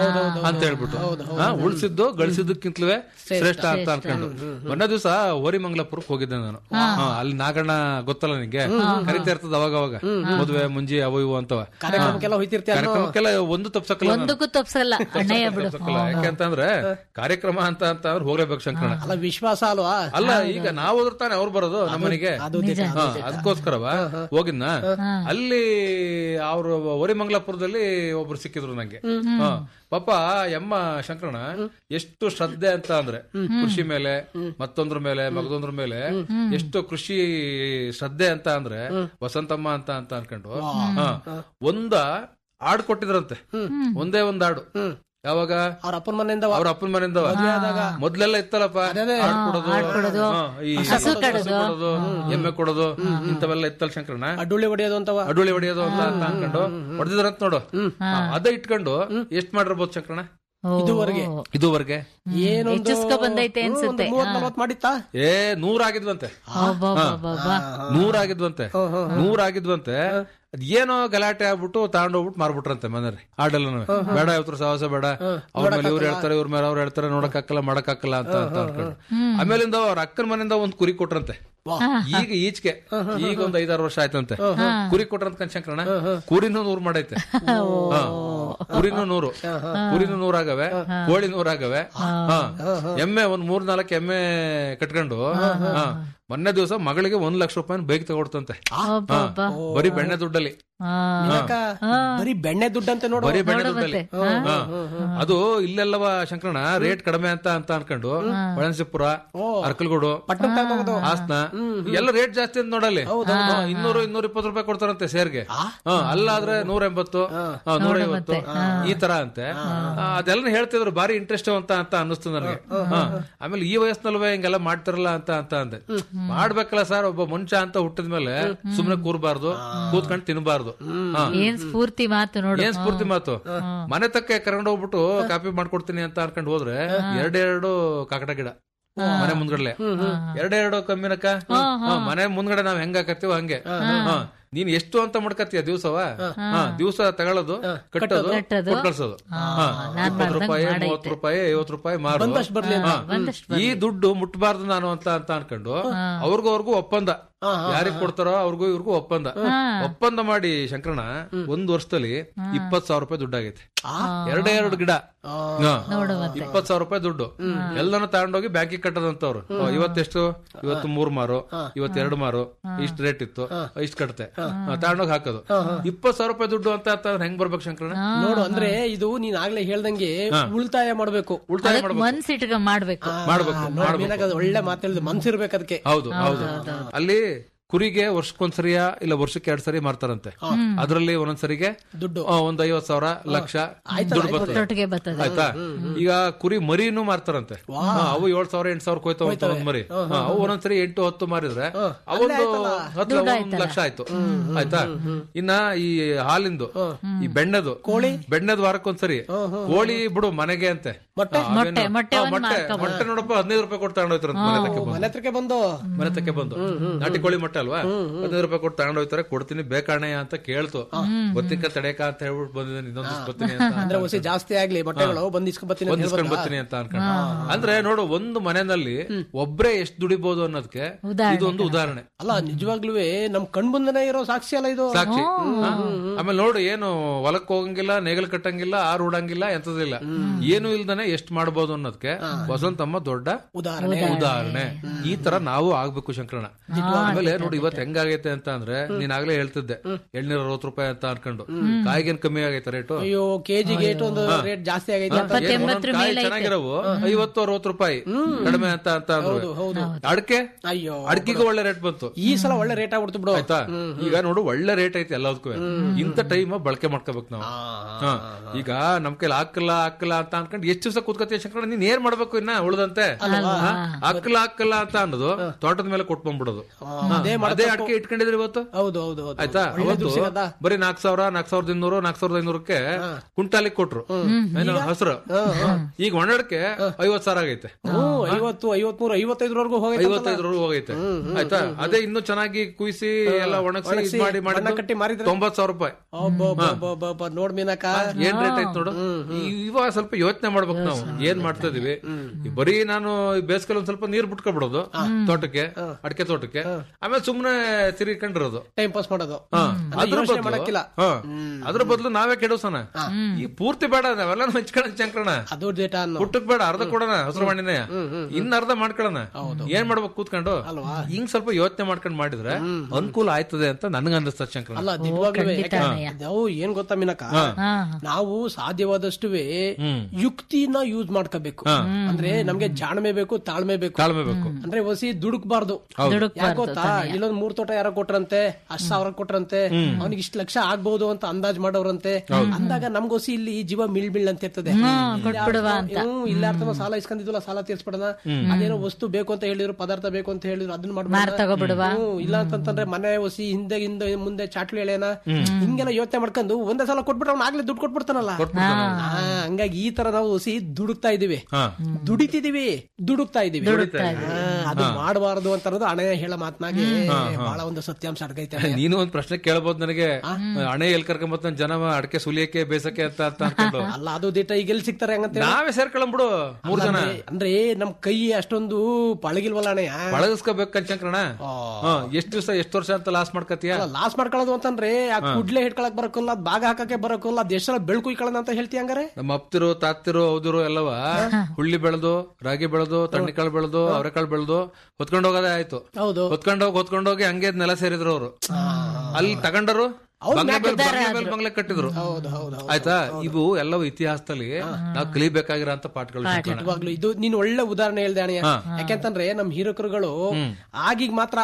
ಅಂತ ಹೇಳ್ಬಿಟ್ಟು ಹಾ, ಉಳಿಸಿದ್ದು ಗಳಿಸಿದ್ದಕ್ಕಿಂತಲೂ ಶ್ರೇಷ್ಠ ಅಂತ ಅನ್ಕೊಂಡು ಮೊನ್ನೆ ದಿವಸ ಹೋರಿಮಂಗ್ಲಪುರಕ್ಕೆ ಹೋಗಿದ್ದೆ ನಾನು ಹಾ, ಅಲ್ಲಿ ನಾಗಣ್ಣ ಗೊತ್ತಲ್ಲ ನಿಂಗೆ ಕರಿತಾ ಇರ್ತದ ಅವಾಗ ಅವಾಗ ಮದುವೆ ಮುಂಜಿ ಅವು ಇವು ಅಂತವ ಕಾರ್ಯಕ್ರಮಕ್ಕೆಲ್ಲ ಹೋಯ್ತಿರ್ತೀಯ ಕಾರ್ಯಕ್ರಮಕ್ಕೆಲ್ಲ ಒಂದು ತಪ್ಸಕ್ಕಲ್ಲ ನಾನು. ಒಂದಕ್ಕೂ ತಪ್ಸಲ್ಲ ಅಣ್ಣಯ್ಯ ಬಿಡು ತಪ್ಸಕ್ಕಲ್ಲ. ಯಾಕೆಂತಂದ್ರೆ ಕಾರ್ಯಕ್ರಮ ಅಂತ ಅಂತ ಅಂದ್ರೆ ಹೋಗ್ಲೇಬೇಕು ಶಂಕರಣ ಅಲ್ಲ ವಿಶ್ವಾಸ ಅಲ್ವಾ ಅಲ್ಲ ಈಗ ನಾವು ಹೋದ್ರ ತಾನೆ ಅವ್ರು ಬರೋದು ನಮ್ಮನೆಗೆ ಅದು ದಿಟ. ಹಾ, ಅದಕ್ಕೋಸ್ಕರವ ಹೋಗಿದ್ನ ಅಲ್ಲಿ ಅವ್ರು ಒರಿಮಂಗ್ಲಾಪುರದಲ್ಲಿ ಒಬ್ರು ಸಿಕ್ಕಿದ್ರು ನಂಗೆ ಹಾ. ಪಾಪ ಯಮ್ಮ ಶಂಕರಣ ಎಷ್ಟು ಶ್ರದ್ಧೆ ಅಂತ ಅಂದ್ರೆ ಕೃಷಿ ಮೇಲೆ ಮತ್ತೊಂದ್ರ ಮೇಲೆ ಮಗದೊಂದ್ರ ಮೇಲೆ ಎಷ್ಟು ಕೃಷಿ ಶ್ರದ್ಧೆ ಅಂತ ಅಂದ್ರೆ ವಸಂತಮ್ಮ ಅಂತ ಅಂತ ಅನ್ಕೊಂಡು ಹಾ. ಒಂದ ಹಾಡು ಕೊಟ್ಟಿದ್ರಂತೆ ಒಂದೇ ಒಂದ್ ಹಾಡು ಯಾವಾಗ ಅವ್ರ ಅಪ್ಪನ ಮನೆಯಿಂದ ಅವ್ರ ಅಪ್ಪನ ಮನೆಯಿಂದ ಮೊದ್ಲೆಲ್ಲ ಇತ್ತಲ್ಲಪ್ಪ ಹಾಡ್ ಕೊಡೋದು ಹಾ, ಈ ಹಸು ಕೊಡೋದು ಎಮ್ಮೆ ಕೊಡೋದು ಇಂಥವೆಲ್ಲ ಇತ್ತಲ್ಲ ಶಂಕರಣ್ಣ ಅಡ್ಡುಳ್ಳಿ ಹೊಡೆಯೋದು ಅಂತವ ಅಡುಳಿ ಹೊಡೆಯೋದು ಅಂತ ಅಂತ ಅನ್ಕೊಂಡು ಹೊಡೆದಿದ್ರಂತ ನೋಡು ಹಾ, ಅದ ಇಟ್ಕೊಂಡು ಎಷ್ಟ್ ಮಾಡಿರ್ಬೋದು ಶಂಕರಣ್ಣ ಇದುವರೆಗೆ ಇದುವರೆಗೆ ಏನೊಂದು ಹೆಚ್ಚಿಸ್ಕೊ ಬಂದೈತೆ ಅನ್ಸುತ್ತೆ ಮೂವತ್ ನಲ್ವತ್ ಮಾಡಿತ್ತಾ ಏ ನೂರ್ ಆಗಿದ್ವಂತೆ ಅಬ್ಬಬ್ಬಬ್ಬಬ್ಬ. ನೂರ್ ಆಗಿದ್ವಂತೆ ನೂರ್ ಆಗಿದ್ವಂತೆ ಅದ್ ಏನೋ ಗಲಾಟೆ ಆಗ್ಬಿಟ್ಟು ತಗೊಂಡೋಗ್ಬಿಟ್ಟು ಮಾರ್ಬಿಟ್ರಂತೆ ಮನೇಲಿ ಆಡಲ್ಲ ಬೇಡ ಇವತ್ರ ಸಾಹಸ ಬೇಡ ಅವ್ರ ಮೇಲೆ ಇವ್ರು ಹೇಳ್ತಾರೆ ಇವ್ರ ಮೇಲೆ ಅವ್ರು ಹೇಳ್ತಾರೆ ನೋಡಕ್ ಹಾಕಲ್ಲ ಮಾಡಕ್ ಹಾಕಲ್ಲ ಅಂತ ಅಂತ ಅನ್ಕೊಂಡು ಆಮೇಲಿಂದ ಅವ್ರ ಅಕ್ಕನ ಮನೆಯಿಂದ ಒಂದ್ ಕುರಿ ಕೊಟ್ರಂತೆ ಈಗ ಈಚೆಗೆ ಈಗ ಒಂದ್ ಐದಾರು ವರ್ಷ ಆಯ್ತಂತೆ ಕುರಿ ಕೊಟ್ರಂತ ಕನ್ಶಂಕರಣ ಕುರಿನೂ ನೂರ್ ಮಾಡೈತೆ ಹಾ. ಕುರಿನೂ ನೂರು ಕುರಿನೂ ನೂರಾಗವೆ ಕೋಳಿ ನೂರಾಗವೆ ಹಾ. ಎಮ್ಮೆ ಒಂದ್ ಮೂರ್ ನಾಲ್ಕು ಎಮ್ಮೆ ಕಟ್ಕೊಂಡು ಹಾ. ಮೊನ್ನೆ ದಿವಸ ಮಗಳಿಗೆ ಒಂದ್ ಲಕ್ಷ ರೂಪಾಯಿ ಬೈಕ್ ತಗೊಡ್ತಂತೆ ಅಬ್ಬಬ್ಬ. ಬರೀ ಬೆಣ್ಣೆ ದುಡ್ಡಲ್ಲಿ ಆ. ಯಾಕ? ಬರೀ ಬೆಣ್ಣೆ ದುಡ್ಡಂತೆ ನೋಡು ಬರೀ ಬೆಣ್ಣೆ ದುಡ್ಡಲ್ಲಿ ಹಾ. ಅದು ಇಲ್ಲೆಲ್ಲವ ಶಂಕರಣ ರೇಟ್ ಕಡಿಮೆ ಅಂತ ಅಂತ ಅನ್ಕೊಂಡು ಒಳನ್ಸಿಪುರ ಅರ್ಕಲ್ಗೂಡು ಪಟ್ಟಣ ತಗೋದು ಹಾಸನ ಎಲ್ಲ ರೇಟ್ ಜಾಸ್ತಿ ಅಂತ ನೋಡಲ್ಲಿ ಹಾ, ಇನ್ನೂರು ಇನ್ನೂರ ಇಪ್ಪತ್ತು ರೂಪಾಯಿ ಕೊಡ್ತಾರಂತೆ ಸೇರ್ಗೆ ಹಾ, ಅಲ್ಲಾದ್ರೆ ನೂರ ಎಂಬತ್ತು ಹಾ, ನೂರ ಐವತ್ತು ಈ ತರ ಅಂತೆ ಆ, ಅದೆಲ್ಲ ಹೇಳ್ತಿದ್ರು ಬಾರಿ ಇಂಟ್ರೆಸ್ಟ್ ಅಂತ ಅಂತ ಅನ್ನಿಸ್ತು ನನಗೆ ಹಾ. ಆಮೇಲೆ ಈ ವಯಸ್ಸಿನಲ್ವೇ ಹಿಂಗೆಲ್ಲ ಮಾಡ್ತಾರಲ್ಲ ಅಂತ ಅಂತ ಅಂದೆ ಮಾಡ್ಬೇಕಲ್ಲ ಸರ್ ಒಬ್ಬ ಮನುಷ್ಯ ಅಂತ ಹುಟ್ಟಿದ್ಮೇಲೆ ಸುಮ್ನೆ ಕೂರ್ಬಾರ್ದು ಕೂತ್ಕೊಂಡ್ ತಿನ್ಬಾರ್ದು ಹಾ. ಏನ್ ಸ್ಫೂರ್ತಿ ಮಾತು ನೋಡು ಏನ್ ಸ್ಫೂರ್ತಿ ಮಾತು ಮನೆ ತಕ್ಕ ಕರ್ಕೊಂಡು ಹೋಗ್ಬಿಟ್ಟು ಕಾಪಿ ಮಾಡ್ಕೊಡ್ತೀನಿ ಅಂತ ಅನ್ಕೊಂಡ್ ಹೋದ್ರೆ ಎರಡೆರಡು ಕಾಕಡ ಗಿಡ ಮನೆ ಮುಂದ್ಗಡೆ ಎರಡೆರಡು ಕಮ್ಮಿನಕ್ಕ ಹಾ, ಮನೆ ಮುಂದ್ಗಡೆ ನಾವ್ ಹೆಂಗ್ ಹಾಕತ್ತೀವೋ ಹಂಗೆ ಹಾ. ನೀನ್ ಎಷ್ಟು ಅಂತ ಮಾಡ್ಕತ್ತೀಯ ದಿವ್ಸವ ಹಾ ದಿವ್ಸ ತಗೊಳ್ಳೋದು ಕಟ್ಟೋದು ಕಟ್ಟೋದು. ಕೊಟ್ ಕಳ್ಸೋದು ಹಾ. ನಾನ್ ಇಪ್ಪತ್ತು ಮಾಡ್ದಂಗ್ ರೂಪಾಯಿ ಮಾಡೈತೆ. ಮೂವತ್ತು ರೂಪಾಯಿ ಐವತ್ತು ರೂಪಾಯಿ ಮಾರು ಬಂದಷ್ಟು ಬರ್ಲಿ ಹಾ. ಬಂದಷ್ಟು ಈ ದುಡ್ಡು ಮುಟ್ಬಾರ್ದು ನಾನು ಅಂತ ಅಂತ ಅನ್ಕೊಂಡು ಅವ್ರಿಗೂ ಅವ್ರಿಗೂ ಒಪ್ಪಂದ ಯಾರಿಗ್ ಕೊಡ್ತಾರೋ ಅವ್ರಿಗೂ ಇವ್ರಿಗೂ ಒಪ್ಪಂದ ಒಪ್ಪಂದ ಮಾಡಿ ಶಂಕರಣ ಒಂದ್ ವರ್ಷದಲ್ಲಿ ಇಪ್ಪತ್ ಸಾವಿರ ರೂಪಾಯಿ ದುಡ್ಡಾಗೈತೆ ಎರಡೇ ಎರಡು ಗಿಡ ಹಾ. ಇಪ್ಪತ್ ಸಾವಿರ ರೂಪಾಯಿ ದುಡ್ಡು ಎಲ್ಲಾನು ತಗೊಂಡೋಗಿ ಬ್ಯಾಂಕಿಗೆ ಕಟ್ಟದಂತವ್ರು ಓ, ಇವತ್ತೆಷ್ಟು ಇವತ್ತು ಮೂರ್ ಮಾರು ಇವತ್ ಎರಡು ಮಾರು ಇಷ್ಟ ರೇಟ್ ಇತ್ತು ಇಷ್ಟ ಕಟ್ತೆ ತಗೊಂಡೋಗಿ ಹಾಕೋದು ಇಪ್ಪತ್ ಸಾವಿರ ರೂಪಾಯಿ ದುಡ್ಡು ಅಂತ ಅಂತ ಹೆಂಗ್ ಬರ್ಬೇಕು ಶಂಕರಣ ನೋಡು ಅಂದ್ರೆ ಇದು ನೀನ್ ಆಗ್ಲೇ ಹೇಳ್ದಂಗೆ ಉಳಿತಾಯ ಮಾಡ್ಬೇಕು ಉಳಿತಾಯ ಅದಕ್ಕೆ ಮಾಡ್ಬೇಕು ಮನ್ಸಿಟ್ಕ ಮಾಡ್ಬೇಕು ಮಾಡ್ಬೇಕು ನೋಡು, ಮಾಡ್ಬೇಕು ಮೀನಾಗ ಅದು ಒಳ್ಳೆ ಮಾತಾಡಿದ ಮನ್ಸಿರ್ಬೇಕು ಅದಕ್ಕೆ ಹೌದು ಹೌದು ಅಲ್ಲಿ ಕುರಿಗೆ ವರ್ಷಕ್ಕೊಂದ್ಸರಿಯ ಇಲ್ಲ ವರ್ಷಕ್ಕೆ ಎರಡ್ ಸರಿ ಮಾರ್ತಾರಂತೆ ಅದ್ರಲ್ಲಿ ಒಂದೊಂದ್ಸರಿಗೆ ದುಡ್ಡು. ಆ, ಒಂದ್ ಐವತ್ ಸಾವಿರ ಲಕ್ಷ ದುಡ್ಡು ಬರ್ತದೆ ಒಟ್ಟೊಟ್ಟಿಗೆ ಬರ್ತದೆ ಆಯ್ತಾ ಈಗ ಕುರಿ ಮರಿನೂ ಮಾರ್ತಾರಂತೆ ಹಾ, ಅವು ಏಳ್ ಸಾವಿರ ಎಂಟ್ ಸಾವಿರ ಹೋಯ್ತಾವ ಅಂತ ಒಂದ್ ಮರಿ ಹಾ, ಅವು ಒಂದೊಂದ್ಸರಿ ಎಂಟು ಹತ್ತು ಮಾರಿದ್ರೆ ಅವೊಂದು ಹತ್ತು ಒಂದ್ ಲಕ್ಷ ಆಯ್ತು ಆಯ್ತಾ ಇನ್ನ ಈ ಹಾಲಿಂದು ಈ ಬೆಣ್ಣೆದು ಕೋಳಿ ಬೆಣ್ಣೆದ್ ವಾರಕ್ಕೊಂದ್ಸರಿ ಕೋಳಿ ಬಿಡು ಮನೆಗೆ ಅಂತೆ ಹಾ, ಅವೇನು- ಮೊಟ್ಟೆ, ಮೊಟ್ಟೆ ಹಾ, ಒಂದ್ ಮೊಟ್ಟೆ ಮಾರ್ಕೊಬೋದು. ಮೊಟ್ಟೆ ನೋಡಪ್ಪ ಹದಿನೈದು ರೂಪಾಯಿ ಕೊಟ್ಟು ತಗೊಂಡೋಯ್ತಾರಂತ ಮನೆ ತಕ್ಕೆ ಬಂದು ಮನೆ ಹತ್ರಕ್ಕೆ ಬಂದು ಮನೆ ತಕ್ಕೆ ಬಂದು ನಾಟಿ ಕೋಳಿ ಮೊಟ್ಟೆ ಅಲ್ವಾ ಹದಿನೈದು ರೂಪಾಯಿ ಕೊಟ್ಟು ತಗೊಂಡ್ ಹೋಗ್ತಾರೆ ಕೊಡ್ತೀನಿ ಬೇಕಾಣೆ ಅಂತ ಕೇಳ್ತು ಗೊತ್ತಿಕ್ಕ ತಡೆಕ ಅಂತ ಹೇಳ್ಬಿಟ್ಟು ಬಂದಿದ್ದೀನಿ ಇನ್ನೊಂದು ದಿವ್ಸ ಬರ್ತೀನಿ ಅಂತ ಅಂದ್ರೆ ಹೊಸಿ ಜಾಸ್ತಿ ಆಗ್ಲಿ ಬಟ್ಟೆಗಳು ಬಂದ್ ಇಸ್ಕೊಂಡ್ ಬರ್ತೀನಿ ಅಂತ ಒಂದಿಸ್ಕೊಂಡ್ ಹೇಳ್ಬೋದಾ? ಬರ್ತೀನಿ ಅಂತ ಅನ್ಕೊಂಡು ಅಂದ್ರೆ ನೋಡು ಒಂದು ಮನೆಯಲ್ಲಿ ಒಬ್ರೇ ಎಷ್ಟ್ ದುಡಿಬಹುದು ಅನ್ನೋದಕ್ಕೆ ಇದೊಂದು ಉದಾಹರಣೆ ಅಲ್ಲ ನಿಜವಾಗ್ಲೂ ನಮ್ ಕಣ್ ಮುಂದೆನೆ ಇರೋ ಸಾಕ್ಷಿ ಅಲ್ಲ ಇದು ಸಾಕ್ಷಿ ಹಾ. ಆಮೇಲೆ ನೋಡು ಏನು ಹೊಲಕ್ ಹೋಗಂಗಿಲ್ಲ ನೇಗಲ್ ಕಟ್ಟಂಗಿಲ್ಲ ಆರು ಉಡಂಗಿಲ್ಲ ಎಂತದಿಲ್ಲ ಏನು ಇಲ್ದನೆ ಎಷ್ಟ್ ಮಾಡ್ಬೋದು ಅನ್ನೋದಕ್ಕೆ ವಸಂತಮ್ಮ ದೊಡ್ಡ ಉದಾಹರಣೆ ಉದಾಹರಣೆ ಈ ತರ ನಾವು ಆಗ್ಬೇಕು ಶಂಕರಣ ಆಮೇಲೆ ನೋಡಿ ಇವತ್ತು ಹೆಂಗಾಗೈತೆ ಅಂತ ಅಂದ್ರೆ ನೀನ್ ಆಗ್ಲೇ ಹೇಳ್ತಿದ್ದೆ ಎಳ್ನೀರ್ ಅರವತ್ತು ರೂಪಾಯಿ ಅಂತ ಅನ್ಕೊಂಡು ಕಾಯಿಗೇನ್ ಕಮ್ಮಿ ಆಗೈತೆ ರೇಟು ಅಯ್ಯೋ ಕೆಜಿಗೆ ಏಟು ಒಂದು ರೇಟ್ ಜಾಸ್ತಿ ಆಗೈತೆ ಅಂತ ಏನ್ ಒಂದೊಂದ್ ಕಾಯಿ ಚೆನ್ನಾಗಿರವು ಐವತ್ತು ಅರವತ್ತು ರೂಪಾಯಿ ಕಡಿಮೆ ಅಂತ ಅಂತ ಅಂದ್ರು ಅಡಕೆ ಅಯ್ಯೋ ಅಡಕೆಗೂ ಒಳ್ಳೆ ರೇಟ್ ಬಂತು ಈ ಸಲ ಒಳ್ಳೆ ರೇಟ್ ಆಗ್ಬಿಡ್ತು ಬಿಡು ಆಯ್ತಾ ಈಗ ನೋಡು ಒಳ್ಳೆ ರೇಟ್ ಐತಿ ಎಲ್ಲದಕ್ಕೂ ಇಂಥ ಟೈಮ್ ಬಳಕೆ ಮಾಡ್ಕೋಬೇಕು ನಾವು ಹಾ. ಈಗ ನಮ್ ಕೈಲಿ ಹಾಕಲ್ಲ ಹಾಕಲ್ಲ ಅಂತ ಅನ್ಕೊಂಡು ಎಷ್ಟು ದಿವಸ ಕೂತ್ಕೊತೀಯ ಶಂಕರ ನೀನ್ ಏನ್ ಮಾಡ್ಬೇಕು ಇನ್ನ ಉಳ್ದಂತೆ ಹಾ? ಹಾಕಲ್ಲ ಹಾಕಲ್ಲ ಅಂತ ಅನ್ನೋದು ತೋಟದ ಮೇಲೆ ಕೊಟ್ಕೊಂಡ್ಬಿಡೋದು ಅದೇ ಅದೇ ಅಡಿಕೆ ಇಟ್ಕೊಂಡಿದ್ರಿ ಇವತ್ತು ಹೌದು ಹೌದು ಹೌದು ಆಯ್ತಾ ಒಳ್ಳೆ ಅವತ್ತು ದುಡ್ಡು ಸಿಗದ ಬರೀ ನಾಲ್ಕ್ ಸಾವಿರ ನಾಲ್ಕ್ ಸಾವಿರದ ಇನ್ನೂರು ನಾಲ್ಕ್ ಸಾವಿರದ ಐನೂರಕ್ಕೆ ಕುಂಟಾಲಿಗೆ ಕೊಟ್ರು ಏನು ಹಸ್ರು ಈಗ ಒಣಡಕ್ಕೆ ಐವತ್ ಸಾವಿರ ಆಗೈತೆ ಹ್ಮ್ ಐವತ್ತು ಐವತ್ಮೂರು ಐವತ್ತೈದರವರೆಗೂ ಹೋಗೈತೆ ಐವತ್ತೈದರವರೆಗೂ ಹೋಗೈತೆ ಆಯ್ತಾ ಅದೇ ಇನ್ನು ಚೆನ್ನಾಗಿ ಕುಯ್ಸಿ ಎಲ್ಲ ಒಣಗಿಸಿ ಇದ್ ಮಾಡಿ ಮಾಡಿ ಬಣ್ಣ ಕಟ್ಟಿ ಮಾರಿದ್ರೆ? ತೊಂಬತ್ ಸಾವಿರ ರೂಪಾಯಿ ಅಬ್ಬಬ್ಬಬ್ಬಬ್ಬ, ನೋಡ್ ಮೀನಕ್ಕ ಏನ್ ರೇಟ್ ಐತ್ ನೋಡು ಈ- ಇವಾಗ ಸ್ವಲ್ಪ ಯೋಚನೆ ಮಾಡ್ಬೇಕು ನಾವು ಏನ್ ಮಾಡ್ತಾ ಇದೀವಿ ಈ ಬರೀ ನಾನು ಈ ಬೇಸಿಗೆಲ್ ಒಂದ್ ಸ್ವಲ್ಪ ನೀರ್ ಬಿಟ್ಕೊಬಿಡೋದು ತೋಟಕ್ಕೆ ಅಡಿಕೆ ತೋಟಕ್ಕೆ ಆಮೇಲೆ ಸುಮ್ನೆ ತಿರುಗಿಕೊಂಡಿರೋದು ಟೈಮ್ ಪಾಸ್ ಮಾಡೋದು ಹಾ, ಅಂದ್ರೆ ಅದ್ರ ಯೋಚ್ನೆ ಬದ್ಲು- ಮಾಡಕ್ಕಿಲ್ಲ ಹಾ, ಅದ್ರ ಬದಲು ನಾವೇ ಕೆಡೋಸನ ಈ ಪೂರ್ತಿ ಬೇಡ ನಾವೆಲ್ಲ ಹಂಚ್ಕೊಳ್ಳೋಣ ಚಂಕ್ರಣ ಅದು ಡೇಟ ಅನ್ನೋ ಪುಟ್ಟಕ್ ಬೇಡ ಅರ್ಧ ಕೊಡೋಣ ಹಸಿರು ಮಣ್ಣಿನ ಇನ್ನ ಅರ್ಧ ಮಾಡ್ಕೊಳ್ಳೋಣ ಏನ್ ಮಾಡ್ಬೇಕು ಕೂತ್ಕೊಂಡು ಹಿಂಗ್ ಸ್ವಲ್ಪ ಯೋಚನೆ ಮಾಡ್ಕೊಂಡ್ ಮಾಡಿದ್ರೆ ಅನುಕೂಲ ಆಯ್ತದೆ ಅಂತ ನನ್ಗ ಅನಿಸ್ತದೆ ಶಂಕರ ಅಲ್ಲ ನಿಜವಾಗ್ಲೂ ನಾವು ಏನ್ ಗೊತ್ತಾ ಮೀನಕ್ಕ ನಾವು ಸಾಧ್ಯವಾದಷ್ಟು ಯುಕ್ತಿನ ಯೂಸ್ ಮಾಡ್ಕೋಬೇಕು ಅಂದ್ರೆ ನಮ್ಗೆ ಜಾಣ್ಮೆ ಬೇಕು ತಾಳ್ಮೆ ಬೇಕು ತಾಳ್ಮೆ ಬೇಕು ಅಂದ್ರೆ ಹೊಸಿ ದುಡುಕ್ಬಾರ್ದು ಯಾಕ್ ಗೊತ್ತಾ ಇಲ್ಲೊಂದ್ ಮೂರ್ ತೋಟ ಯಾರೋ ಕೊಟ್ರಂತೆ ಅಷ್ಟ್ ಸಾವಿರ ಕೊಟ್ರಂತೆ ಅವ್ನಿಗೆ ಇಷ್ಟ ಲಕ್ಷ ಆಗ್ಬಹುದು ಅಂತ ಅಂದಾಜ್ ಮಾಡೋರಂತೆ ಅಂದಾಗ ನಮ್ಗೋಸಿ ಇಲ್ಲಿ ಜೀವ ಮಿಳ್ ಮಿಳ್ ಅಂತ ಇರ್ತದೆ ಹ್ಮ್ ಇಲ್ಲ ಅರ್ಥಮ ಸಾಲ ಇಸ್ಕೊಂಡಿದ್ವಲ್ಲ ಸಾಲ ತೀರ್ಸ್ಬಿಡೋಣ ಅದೇನೋ ವಸ್ತು ಬೇಕು ಅಂತ ಹೇಳಿದ್ರು ಪದಾರ್ಥ ಬೇಕು ಅಂತ ಹೇಳಿದ್ರು ಅದನ್ನ ಮಾಡ್ಬಿಡೋಣ ಹ್ಮ್, ಇಲ್ಲ ಅಂತಂದ್ರೆ ಮನೆ ಹೊಸಿ ಹಿಂದೆ ಹಿಂದೆ ಮುಂದೆ ಚಾಟ್ಲು ಎಳೆನ ಹಿಂಗೆಲ್ಲ ಯೋಚನೆ ಮಾಡ್ಕೊಂಡು ಒಂದೇ ಸಲ ಕೊಟ್ಬಿಟ್ರೆ ಅವ್ನು ಆಗ್ಲೇ ದುಡ್ಡು ಕೊಟ್ಬಿಡ್ತಾನಲ್ಲ ಹಾ, ಹಂಗಾಗಿ ಈ ತರ ನಾವು ಹೊಸಿ ದುಡುಕ್ತಾ ಇದೀವಿ ಹಾ. ದುಡಿತಿದೀವಿ ದುಡುಕ್ತಾ ಇದೀವಿ ಹಾ, ಅದು ಮಾಡಬಾರದು ಅಂತ ಅನ್ನೋದು ಹಣೆ ಹೇಳ ಮಾತನಾಗೆ ಬಹಳ ಒಂದು ಸತ್ಯಾಂಶ ಅಡ್ಗೈತೆ ನೀನು ಒಂದ್ ಪ್ರಶ್ನೆ ಕೇಳ್ಬೋದು ನನಗೆ ಹಣೆ ಎಲ್ ಕರ್ಕೊಂಬತ್ತ ಜನ ಅಡಕೆ ಸುಲಿಯಕ್ಕೆ ಬೇಸಕ್ಕೆ ಅಂತ ಅಂತ ಅನ್ಕೊಂಡು ಅಲ್ಲ ಅದು ದಿಟ್ಟ ಈಗ ಎಲ್ಲಿ ಸಿಗ್ತಾರೆ ಹಂಗಂತ ಹೇಳಿ? ನಾವೇ ಸೇರ್ಕೊಳ್ಳಂಬಿಡು ಮೂರ್ ಜನ ಅಂದ್ರೆ- ಅಂದ್ರೆ ನಮ್ ಕೈ ಅಷ್ಟೊಂದು ಪಳಗಿಲ್ವಲ್ಲ ಅಣ್ಣಯ್ಯ ಪಳಗಿಸ್ಕೋಬೇಕು ಶಂಕರಣ ಎಷ್ಟ್ ದಿವಸ ಎಷ್ಟ್ ವರ್ಷ ಅಂತ ಲಾಸ್ ಮಾಡ್ಕತಿಯ ಲಾಸ್ ಮಾಡ್ಕೊಳ್ಳೋದು ಅಂತಂದ್ರೆ ಆ ಕುಡ್ಲೆ ಹಿಡ್ಕೊಳಕ್ ಬರಕೋಲ್ಲ ಅದ್ ಭಾಗ ಹಾಕಕ್ಕೆ ಬರಕೋಲ್ಲ ಅದ್ ಎಷ್ಟೆಲ್ಲ ಬೆಳ್ಕು ಇಕ್ಕೊಳ್ಳೋಣ ಅಂತ ಹೇಳ್ತಿ ಹಂಗಾರೆ ನಮ್ಮ ಅಪ್ತಿರು ತಾತ್ತಿರು ಹೌದಿರು ಎಲ್ಲವ ಹುಳ್ಳಿ ಬೆಳೆದು ರಾಗಿ ಬೆಳೆದು ತಣ್ಣಿಕಾಳು ಬೆಳೆದು ಅವರೆಕಾಳು ಬೆಳೆದು ಹೊತ್ಕೊಂಡ್ ಹೋಗೋದೇ ಆಯ್ತು ಹೌದು ಹೊತ್ಕೊಂಡೋಗಿ ಹೊತ್ಕೊಂಡೋಗಿ ಹಂಗೆ ನೆಲ ಸೇರಿದ್ರು ಅವರು ಅಲ್ಲಿ ತಗೊಂಡರು ಬಂಗ್ಲೆ ಮೇಲೆ- ಬಂಗ್ಲೆ ಮೇಲೆ ಬಂಗ್ಲೆ ಕಟ್ಟಿದ್ರು ಹೌದು ಹೌದು ಹೌದು ಆಯ್ತಾ ಇವು ಎಲ್ಲವೂ ಇತಿಹಾಸದಲ್ಲಿ ನಾವು ಕಲಿಬೇಕಾಗಿರೋ ಅಂತ ಪಾಠಗಳು ಶಂಕರಣ್ಣ. ನಿಜವಾಗ್ಲು ಇದು ನೀನ್ ಒಳ್ಳೆ ಉದಾಹರಣೆ ಹೇಳ್ದೆ ಅಣ್ಣಯ್ಯ ಯಾಕೆಂತಂದ್ರೆ ನಮ್ ಹೀರೋಕರುಗಳು ಆಗೀಗ ಮಾತ್ರ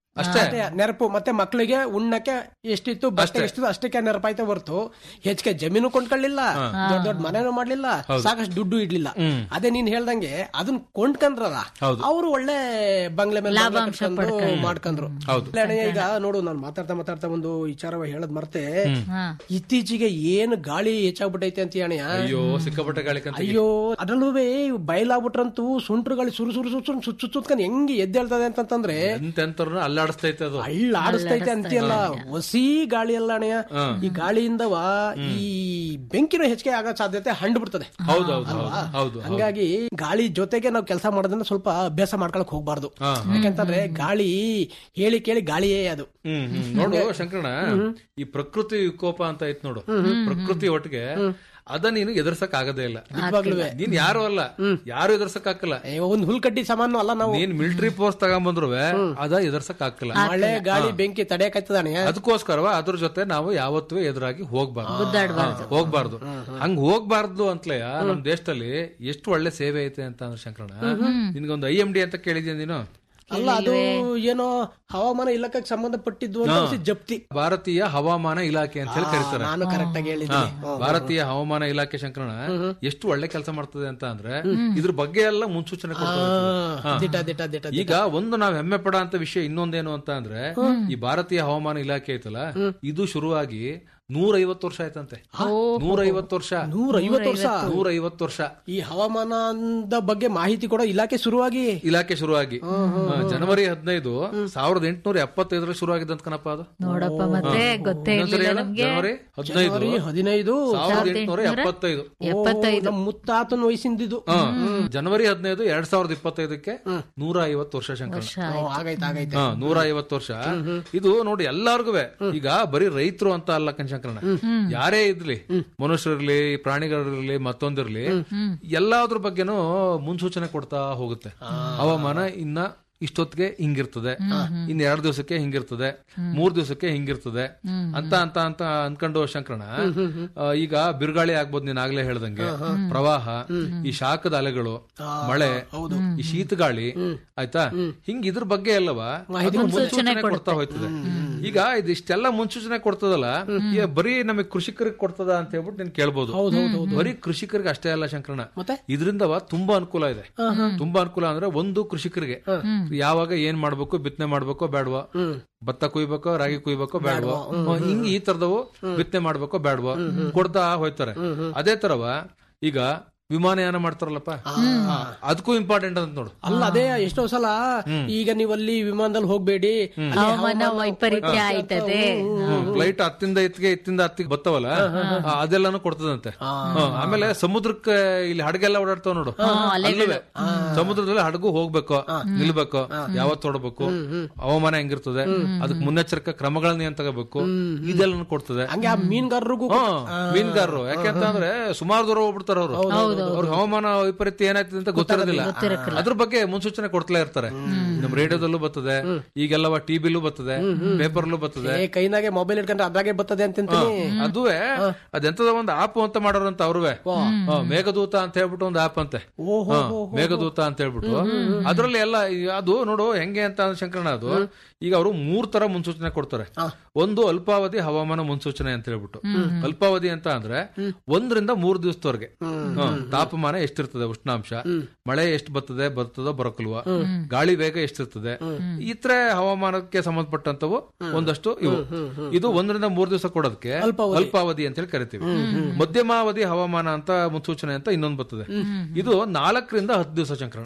ಅಷ್ಟೇ ನೆರಪು ಮತ್ತೆ ಮಕ್ಕಳಿಗೆ ಉಣ್ಣಕ್ಕೆ ಎಷ್ಟಿತ್ತು ಬಟ್ಟೆ ಎಷ್ಟಿತ್ತು ಅಷ್ಟಕ್ಕೆ ನೆರಪಾಯ್ತಾ ಹೊರ್ತು ಹೆಚ್ಚಿಗೆ ಜಮೀನು ಕೊಂಡ್ಕೊಳ್ಳಿಲ್ಲ ದೊಡ್ಡ ದೊಡ್ಡ ಮನೆನೂ ಮಾಡ್ಲಿಲ್ಲ ಸಾಕಷ್ಟು ದುಡ್ಡು ಇಡ್ಲಿಲ್ಲ ಅದೇ ನೀನ್ ಹೇಳ್ದಂಗೆ ಅದನ್ನ ಕೊಂಡ್ಕೊಂಡ್ರಲ್ಲ ಹೌದು. ಅವರು ಒಳ್ಳೆ ಬಂಗ್ಲೆ ಮೇಲೆ ಬಂಗ್ಲೆ ಕಟ್ಕೊಂಡು ಮಾಡ್ಕೊಂಡ್ರು ಹೌದು. ಇಲ್ಲ ಅಣ್ಣಯ್ಯ, ಈಗ ನೋಡು ನಾನು ಮಾತಾಡ್ತಾ ಮಾತಾಡ್ತಾ ಒಂದು ವಿಚಾರ ಹೇಳದ್ ಮರ್ತೆ ಹಾ. ಇತ್ತೀಚೆಗೆ ಏನು ಗಾಳಿ ಹೆಚ್ಚಾಗ್ಬಿಟ್ಟೈತೆ ಅಂತ ಅಣ್ಣಯ್ಯ ಅಯ್ಯೋ ಸಿಕ್ಕಾಪಟ್ಟೆ ಗಾಳಿ ಕಂತ ಅಯ್ಯೋ ಅದರಲ್ಲೂ ಬಯಲಾಗ್ಬಿಟ್ರಂತೂ ಸುಂಟ್ರು ಗಾಳಿ ಸುರು ಸುರು ಸುರು ಸುರು ಸುತ್ತ ಸುತ್ಕೊಂಡು ಹೆಂಗೆ ಎದ್ದೇಳ್ತದೆ ಅಂತಂದ್ರೆ ಎಂತೆಂತರ್ನು ಅಲ್ಲಾಡಿಸ್ತೈತೆ ಅದು ಹಳ್ಳ ಆಡಿಸ್ತೈತೆ ಅಂತೀಯಲ್ಲ ಹೊಸಿ ಗಾಳಿ ಅಲ್ಲ ಅಣ್ಣಯ್ಯ ಈ ಗಾಳಿಯಿಂದವ ಈ ಬೆಂಕಿನೂ ಹೆಚ್ಚಿಗೆ ಆಗೋ ಸಾಧ್ಯತೆ ಹಂಡ್ ಬಿಡ್ತದೆ ಹೌದು ಹೌದು ಹೌದು ಹೌದು ಹಂಗಾಗಿ ಗಾಳಿ ಜೊತೆಗೆ ನಾವು ಕೆಲಸ ಮಾಡೋದನ್ನ ಸ್ವಲ್ಪ ಅಭ್ಯಾಸ ಮಾಡ್ಕೊಳಕ್ ಹೋಗ್ಬಾರ್ದು ಯಾಕಂತಂದ್ರೆ ಗಾಳಿ ಹೇಳಿ ಕೇಳಿ ಗಾಳಿಯೇ ಅದು ಹ್ಮ್ ಹ್ಮ್. ನೋಡು ಶಂಕರಣ ಈ ಪ್ರಕೃತಿ ವಿಕೋಪ ಅಂತ ಐತ್ ನೋಡು ಪ್ರಕೃತಿ ಒಟ್ಟಿಗೆ ಅದ ನೀನು ಎದುರ್ಸಕ್ ಆಗದೇ ಇಲ್ಲ ನೀನ್ ಯಾರು ಅಲ್ಲ ಯಾರು ಎದುರ್ಸಕ್ ಹಾಕಲ್ಲ ಏ, ಒಂದ್ ಹುಲ್ಕಡ್ಡಿ ಸಮಾನ ಅಲ್ಲ ನಾವು ನೀನ್ ಮಿಲಿಟರಿ ಫೋರ್ಸ್ ತಗೊಂಬಂದ್ರು ಅದ ಎದುರ್ಸಕ್ ಹಾಕಲ್ಲ ಮಳೆ ಗಾಳಿ ಬೆಂಕಿ ತಡೆಯಕಾಯ್ತದ ಅಣ್ಣಯ್ಯ ಅದಕ್ಕೋಸ್ಕರವ ಅದ್ರ ಜೊತೆ ನಾವು ಯಾವತ್ತೂ ಎದುರಾಗಿ ಹೋಗ್ಬಾರ್ದು ಹಾ, ಹೋಗ್ಬಾರ್ದು ಹಂಗ್ ಹೋಗ್ಬಾರ್ದು ಅಂತಲೇ ನಮ್ ದೇಶದಲ್ಲಿ ಎಷ್ಟು ಒಳ್ಳೆ ಸೇವೆ ಐತೆ ಅಂತ ಅಂದ್ರೆ ಶಂಕರಣ ನಿನ್ಗೊಂದು ಐ ಎಂ ಡಿ ಅಂತ ಕೇಳಿದ್ಯಾ ನೀನು ಅಲ್ಲ ಅದು ಏನೋ ಹವಾಮಾನ ಇಲಾಖೆಗೆ ಸಂಬಂಧಪಟ್ಟಿದ್ದು ಅಂತ ಅನ್ಸಿ ಜಪ್ತಿ ಭಾರತೀಯ ಹವಾಮಾನ ಇಲಾಖೆ ಅಂತ ಹೇಳಿ ಕರೀತಾರೆ ನಾನು ಕರೆಕ್ಟ್ ಆಗಿ ಹೇಳಿದ್ದೀನಿ ಹಾ, ಭಾರತೀಯ ಹವಾಮಾನ ಇಲಾಖೆ ಶಂಕರಣ ಎಷ್ಟು ಒಳ್ಳೆ ಕೆಲಸ ಮಾಡ್ತದೆ ಅಂತ ಅಂದ್ರೆ ಇದ್ರ ಬಗ್ಗೆ ಎಲ್ಲ ಮುನ್ಸೂಚನೆ ಕೊಡ್ತಾ ಹೋಗ್ತದೆ. ಹಾ. ದಿಟ ದಿಟ ದಿಟ ಈಗ ಒಂದು ನಾವ್ ಹೆಮ್ಮೆ ಪಡ ಅಂತ ವಿಷಯ ಇನ್ನೊಂದೇನು ಅಂತ ಅಂದ್ರೆ ಈ ಭಾರತೀಯ ಹವಾಮಾನ ಇಲಾಖೆ ಐತಲ್ಲ ಇದು ಶುರುವಾಗಿ ನೂರ ಐವತ್ತು ವರ್ಷ ಆಯ್ತಂತೆ ನೂರ ಐವತ್ತು ವರ್ಷ ನೂರ ಐವತ್ತು ವರ್ಷ ನೂರ ಐವತ್ತು ವರ್ಷ ಈ ಹವಾಮಾನದ ಬಗ್ಗೆ ಮಾಹಿತಿ ಕೊಡೋ ಇಲಾಖೆ ಶುರುವಾಗಿ ಇಲಾಖೆ ಶುರುವಾಗಿ ಹಾ, ಜನವರಿ ಹದಿನೈದು ಸಾವಿರದ ಎಂಟುನೂರ ಎಪ್ಪತ್ತೈದರಲ್ಲಿ ಶುರುವಾಗಿದ್ದಂತ ಕಣಪ್ಪ ಅದು ನೋಡಪ್ಪ ಮತ್ತೆ ಗೊತ್ತೇ ಇನ್ನೊಂದ್ಸರಿ ಇರ್ಲಿಲ್ಲ ಹೇಳು. ನಮ್ಗೆ ಜನವರಿ ಹದಿನೈದು ಬರೀ ಹದಿನೈದು ಸಾವಿರದ ಎಂಟುನೂರ ಎಪ್ಪತ್ತೈದು ಎಪ್ಪತ್ತೈದು ನಮ್ಮ ಮುತ್ತಾತನ ವಯಸ್ಸಿಂದಿದ್ದು ಹಾ. ಜನವರಿ ಹದಿನೈದು ಎರಡ್ ಸಾವಿರದ ಇಪ್ಪತ್ತೈದಕ್ಕೆ ನೂರ ಐವತ್ತು ವರ್ಷ ಶಂಕರ ಓ, ಆಗೈತೆ ಆಗೈತೆ ಹಾ ನೂರ ಐವತ್ತು ವರ್ಷ ಇದು ನೋಡಿ ಎಲ್ಲಾರ್ಗು ಈಗ ಬರೀ ರೈತರು ಅಂತ ಅಲ್ಲ ಕಣ್ಶಂಕರಣ ಯಾರೇ ಇದ್ಲಿ ಮನುಷ್ಯರಿರ್ಲಿ ಪ್ರಾಣಿಗಳಿರ್ಲಿ ಮತ್ತೊಂದಿರ್ಲಿ ಎಲ್ಲಾದ್ರ ಬಗ್ಗೆನೂ ಮುನ್ಸೂಚನೆ ಕೊಡ್ತಾ ಹೋಗುತ್ತೆ ಹವಾಮಾನ ಇನ್ನ ಇಷ್ಟೊತ್ತಿಗೆ ಹಿಂಗಿರ್ತದೆ ಇನ್ ಎರಡ್ ದಿವಸಕ್ಕೆ ಹಿಂಗಿರ್ತದೆ ಮೂರ್ ದಿವಸಕ್ಕೆ ಹಿಂಗಿರ್ತದೆ ಅಂತ ಅಂತ ಅಂತ ಅನ್ಕೊಂಡು ಶಂಕರಣ ಆ, ಈಗ ಬಿರುಗಾಳಿ ಆಗ್ಬೋದು ನೀನ್ ಆಗ್ಲೇ ಹೇಳ್ದಂಗೆ ಪ್ರವಾಹ ಈ ಶಾಖದ ಅಲೆಗಳು ಮಳೆ ಈ ಶೀತಗಾಳಿ ಆಯ್ತಾ ಹಿಂಗ್ ಇದ್ರ ಬಗ್ಗೆ ಎಲ್ಲವ ಅದು ಮುನ್ಸೂಚನೆ ಕೊಡ್ತಾ ಹೋಯ್ತದೆ ಈಗ ಇದಿಷ್ಟೆಲ್ಲ ಮುನ್ಸೂಚನೆ ಕೊಡ್ತದಲ್ಲ ಈಗ ಬರೀ ನಮಗೆ ಕೃಷಿಕರಿಗೆ ಕೊಡ್ತದ ಅಂತ ಹೇಳ್ಬಿಟ್ಟು ನೀನ್ ಕೇಳ್ಬೋದು ಬರೀ ಕೃಷಿಕರಿಗೆ ಅಷ್ಟೇ ಅಲ್ಲ ಶಂಕರಣ ಮತ್ತೆ? ಇದರಿಂದ ತುಂಬಾ ಅನುಕೂಲ ಇದೆ ತುಂಬಾ ಅನುಕೂಲ ಅಂದ್ರೆ ಒಂದು ಕೃಷಿಕರಿಗೆ ಯಾವಾಗ ಏನ್ ಮಾಡ್ಬೇಕು ಬಿತ್ತನೆ ಮಾಡ್ಬೇಕೋ ಬೇಡವೋ ಭತ್ತ ಕುಯ್ಬೇಕೋ ರಾಗಿ ಕುಯ್ಬೇಕೋ ಬೇಡವೋ ಹಿಂಗ್ ಈ ತರದವು ಬಿತ್ತನೆ ಮಾಡ್ಬೇಕೋ ಬೇಡವೋ ಕೊಡ್ತಾ ಹೋಯ್ತಾರೆ ಅದೇ ತರವ ಈಗ ವಿಮಾನಯಾನ ಮಾಡ್ತಾರಲ್ಲಪ್ಪ ಹಾ, ಅದಕ್ಕೂ ಇಂಪಾರ್ಟೆಂಟ್ ಅಂತ ನೋಡು ಅಲ್ಲ ಅದೇ ಎಷ್ಟೋ ಸಲ ಈಗ ನೀವು ಅಲ್ಲಿ ವಿಮಾನದಲ್ಲಿ ಹೋಗ್ಬೇಡಿ ಅಲ್ಲಿ ಹವಾಮಾನ ವೈಪರೀತ್ಯ ಆಯ್ತದೆ ಫ್ಲೈಟ್ ಹತ್ತಿಂದ ಇತ್ತಿಗೆ ಇತ್ತಿಂದ ಹತ್ತಿಗೆ ಬತ್ತವಲ್ಲ ಆ, ಅದೆಲ್ಲಾನು ಕೊಡ್ತದಂತೆ ಹಾ, ಆಮೇಲೆ ಸಮುದ್ರಕ್ಕೆ ಇಲ್ಲಿ ಹಡಗೆಲ್ಲ ಓಡಾಡ್ತಾವ ನೋಡು ಅಲ್ಲವೇ ಸಮುದ್ರದಲ್ಲಿ ಹಡಗು ಹೋಗ್ಬೇಕು ನಿಲ್ಬೇಕು ಯಾವತ್ ಹೊಡಬೇಕು ಹವಾಮಾನ ಹೆಂಗಿರ್ತದೆ ಅದಕ್ಕೆ ಮುನ್ನೆಚ್ಚರಿಕಾ ಕ್ರಮಗಳನ್ನ ಏನ್ ತಗೋಬೇಕು ಇದೆಲ್ಲ ಕೊಡ್ತದೆ ಹಂಗೆ ಆ ಮೀನುಗಾರರಿಗೂ ಹಾ, ಮೀನುಗಾರರು ಯಾಕೆಂತಂದ್ರೆ ಸುಮಾರು ದೂರ ಹೋಗ್ಬಿಡ್ತಾರ ಅವರು ಅವ್ರಿಗೆ ಹವಾಮಾನ ವೈಪರೀತ್ಯ ಏನಾಯ್ತದೆ ಅಂತ ಗೊತ್ತಿರೋದಿಲ್ಲ ಅದ್ರ ಬಗ್ಗೆ ಮುನ್ಸೂಚನೆ ಕೊಡ್ತಲೇ ಇರ್ತಾರೆ ನಮ್ ರೇಡಿಯೋದಲ್ಲೂ ಬರ್ತದೆ ಈಗೆಲ್ಲವ ಟಿವಿಲೂ ಬರ್ತದೆ ಪೇಪರ್ಲೂ ಬರ್ತದೆ ಏ ಕೈನಾಗೆ ಮೊಬೈಲ್ ಇಟ್ಕೊಂಡ್ರೆ ಅದ್ರಾಗೆ ಬರ್ತದೆ ಅಂತಿಂತೀನಿ ಅದುವೇ ಅದೆಂತದ ಒಂದು ಆಪ್ ಅಂತ ಮಾಡೋರಂತ ಅವ್ರುವೆ ಹಾ, ಮೇಘದೂತ ಅಂತ ಹೇಳ್ಬಿಟ್ಟು ಒಂದು ಆಪ್ ಅಂತೆ ಓಹೋ ಹಾ, ಮೇಘದೂತ ಅಂತ ಹೇಳ್ಬಿಟ್ಟು ಅದ್ರಲ್ಲಿ ಎಲ್ಲ ಈ- ಅದು ನೋಡು ಹೆಂಗೆ ಅಂತ ಅಂದ್ರೆ ಶಂಕರಣ ಅದು ಈಗ ಅವರು ಮೂರ್ ತರ ಮುನ್ಸೂಚನೆ ಕೊಡ್ತಾರೆ ಒಂದು ಅಲ್ಪಾವಧಿ ಹವಾಮಾನ ಮುನ್ಸೂಚನೆ ಅಂತ ಹೇಳ್ಬಿಟ್ಟು ಅಲ್ಪಾವಧಿ ಅಂತ ಅಂದ್ರೆ ಒಂದರಿಂದ ಮೂರ್ ದಿವಸದವರೆಗೆ ಹಾ, ತಾಪಮಾನ ಎಷ್ಟಿರ್ತದೆ ಉಷ್ಣಾಂಶ ಮಳೆ ಎಷ್ಟು ಬರ್ತದೆ ಬರ್ತದೋ ಬರಕಲ್ವ ಗಾಳಿ ವೇಗ ಎಷ್ಟಿರ್ತದೆ ಇತರೆ ಹವಾಮಾನಕ್ಕೆ ಸಂಬಂಧಪಟ್ಟಂತವು ಒಂದಷ್ಟು ಇವು ಇದು ಒಂದರಿಂದ ಮೂರ್ ದಿವಸ ಕೊಡೋದಕ್ಕೆ ಅಲ್ಪಾವಧಿ ಅಂತ ಹೇಳಿ ಕರಿತೀವಿ ಮಧ್ಯಮಾವಧಿ ಹವಾಮಾನ ಅಂತ ಮುನ್ಸೂಚನೆ ಅಂತ ಇನ್ನೊಂದು ಬರ್ತದೆ ಇದು ನಾಲ್ಕರಿಂದ ಹತ್ತು ದಿವಸ ಶಂಕರಣ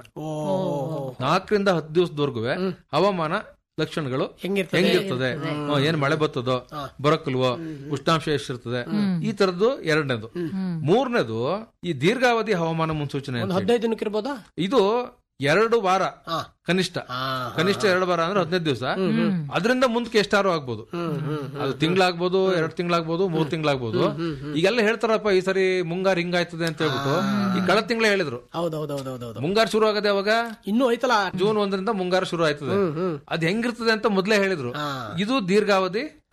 ನಾಲ್ಕರಿಂದ ಹತ್ತು ದಿವಸದವರೆಗೂ ಹವಾಮಾನ ಲಕ್ಷಣಗಳು ಹೆಂಗಿರ್ತದೆ? ಹೆಂಗಿರ್ತದೆ ಹ್ಮ್, ಏನ್ ಮಳೆ ಬರ್ತದೋ ಬರಕಲ್ವೋ ಉಷ್ಣಾಂಶ ಎಷ್ಟಿರ್ತದೆ ಈ ತರದ್ದು ಎರಡನೇದು ಮೂರನೇದು ಈ ದೀರ್ಘಾವಧಿ ಹವಾಮಾನ ಮುನ್ಸೂಚನೆ ಅಂತ ಹೇಳಿ. ಹದಿನೈದು ದಿನಕ್ಕೆ ಇರ್ಬೋದಾ ಇದು ಎರಡು ವಾರ ಹಾ. ಕನಿಷ್ಠ ಕನಿಷ್ಠ ಎರಡು ವಾರ ಅಂದ್ರೆ ಹದಿನೈದು ದಿವಸ ಅದರಿಂದ ಮುಂದಕ್ಕೆ ಎಷ್ಟಾರು ಆಗ್ಬೋದು ಅದು ತಿಂಗಳಾಗ್ಬೋದು ಎರಡ್ ತಿಂಗಳಾಗ್ಬೋದು ಮೂರ್ ತಿಂಗಳಾಗ್ಬೋದು ಈಗೆಲ್ಲ ಹೇಳ್ತಾರಪ್ಪ ಈ ಸರಿ ಮುಂಗಾರು ಹಿಂಗಾಯ್ತದೆ ಅಂತ ಹೇಳ್ಬಿಟ್ಟು ಈ ಕಳೆದ ತಿಂಗಳೇ ಹೇಳಿದ್ರು ಹೌದೌದೌದೌದೌದು ಮುಂಗಾರು ಶುರು ಆಗದೆ ಅವಾಗ ಇನ್ನೂ ಐತಲ್ಲ ಜೂನ್ ಒಂದರಿಂದ ಮುಂಗಾರು ಶುರು ಆಯ್ತದೆ ಅದ್ ಹೆಂಗಿರ್ತದೆ ಅಂತ ಮೊದ್ಲೇ ಹೇಳಿದ್ರು ಇದು ದೀರ್ಘಾವಧಿ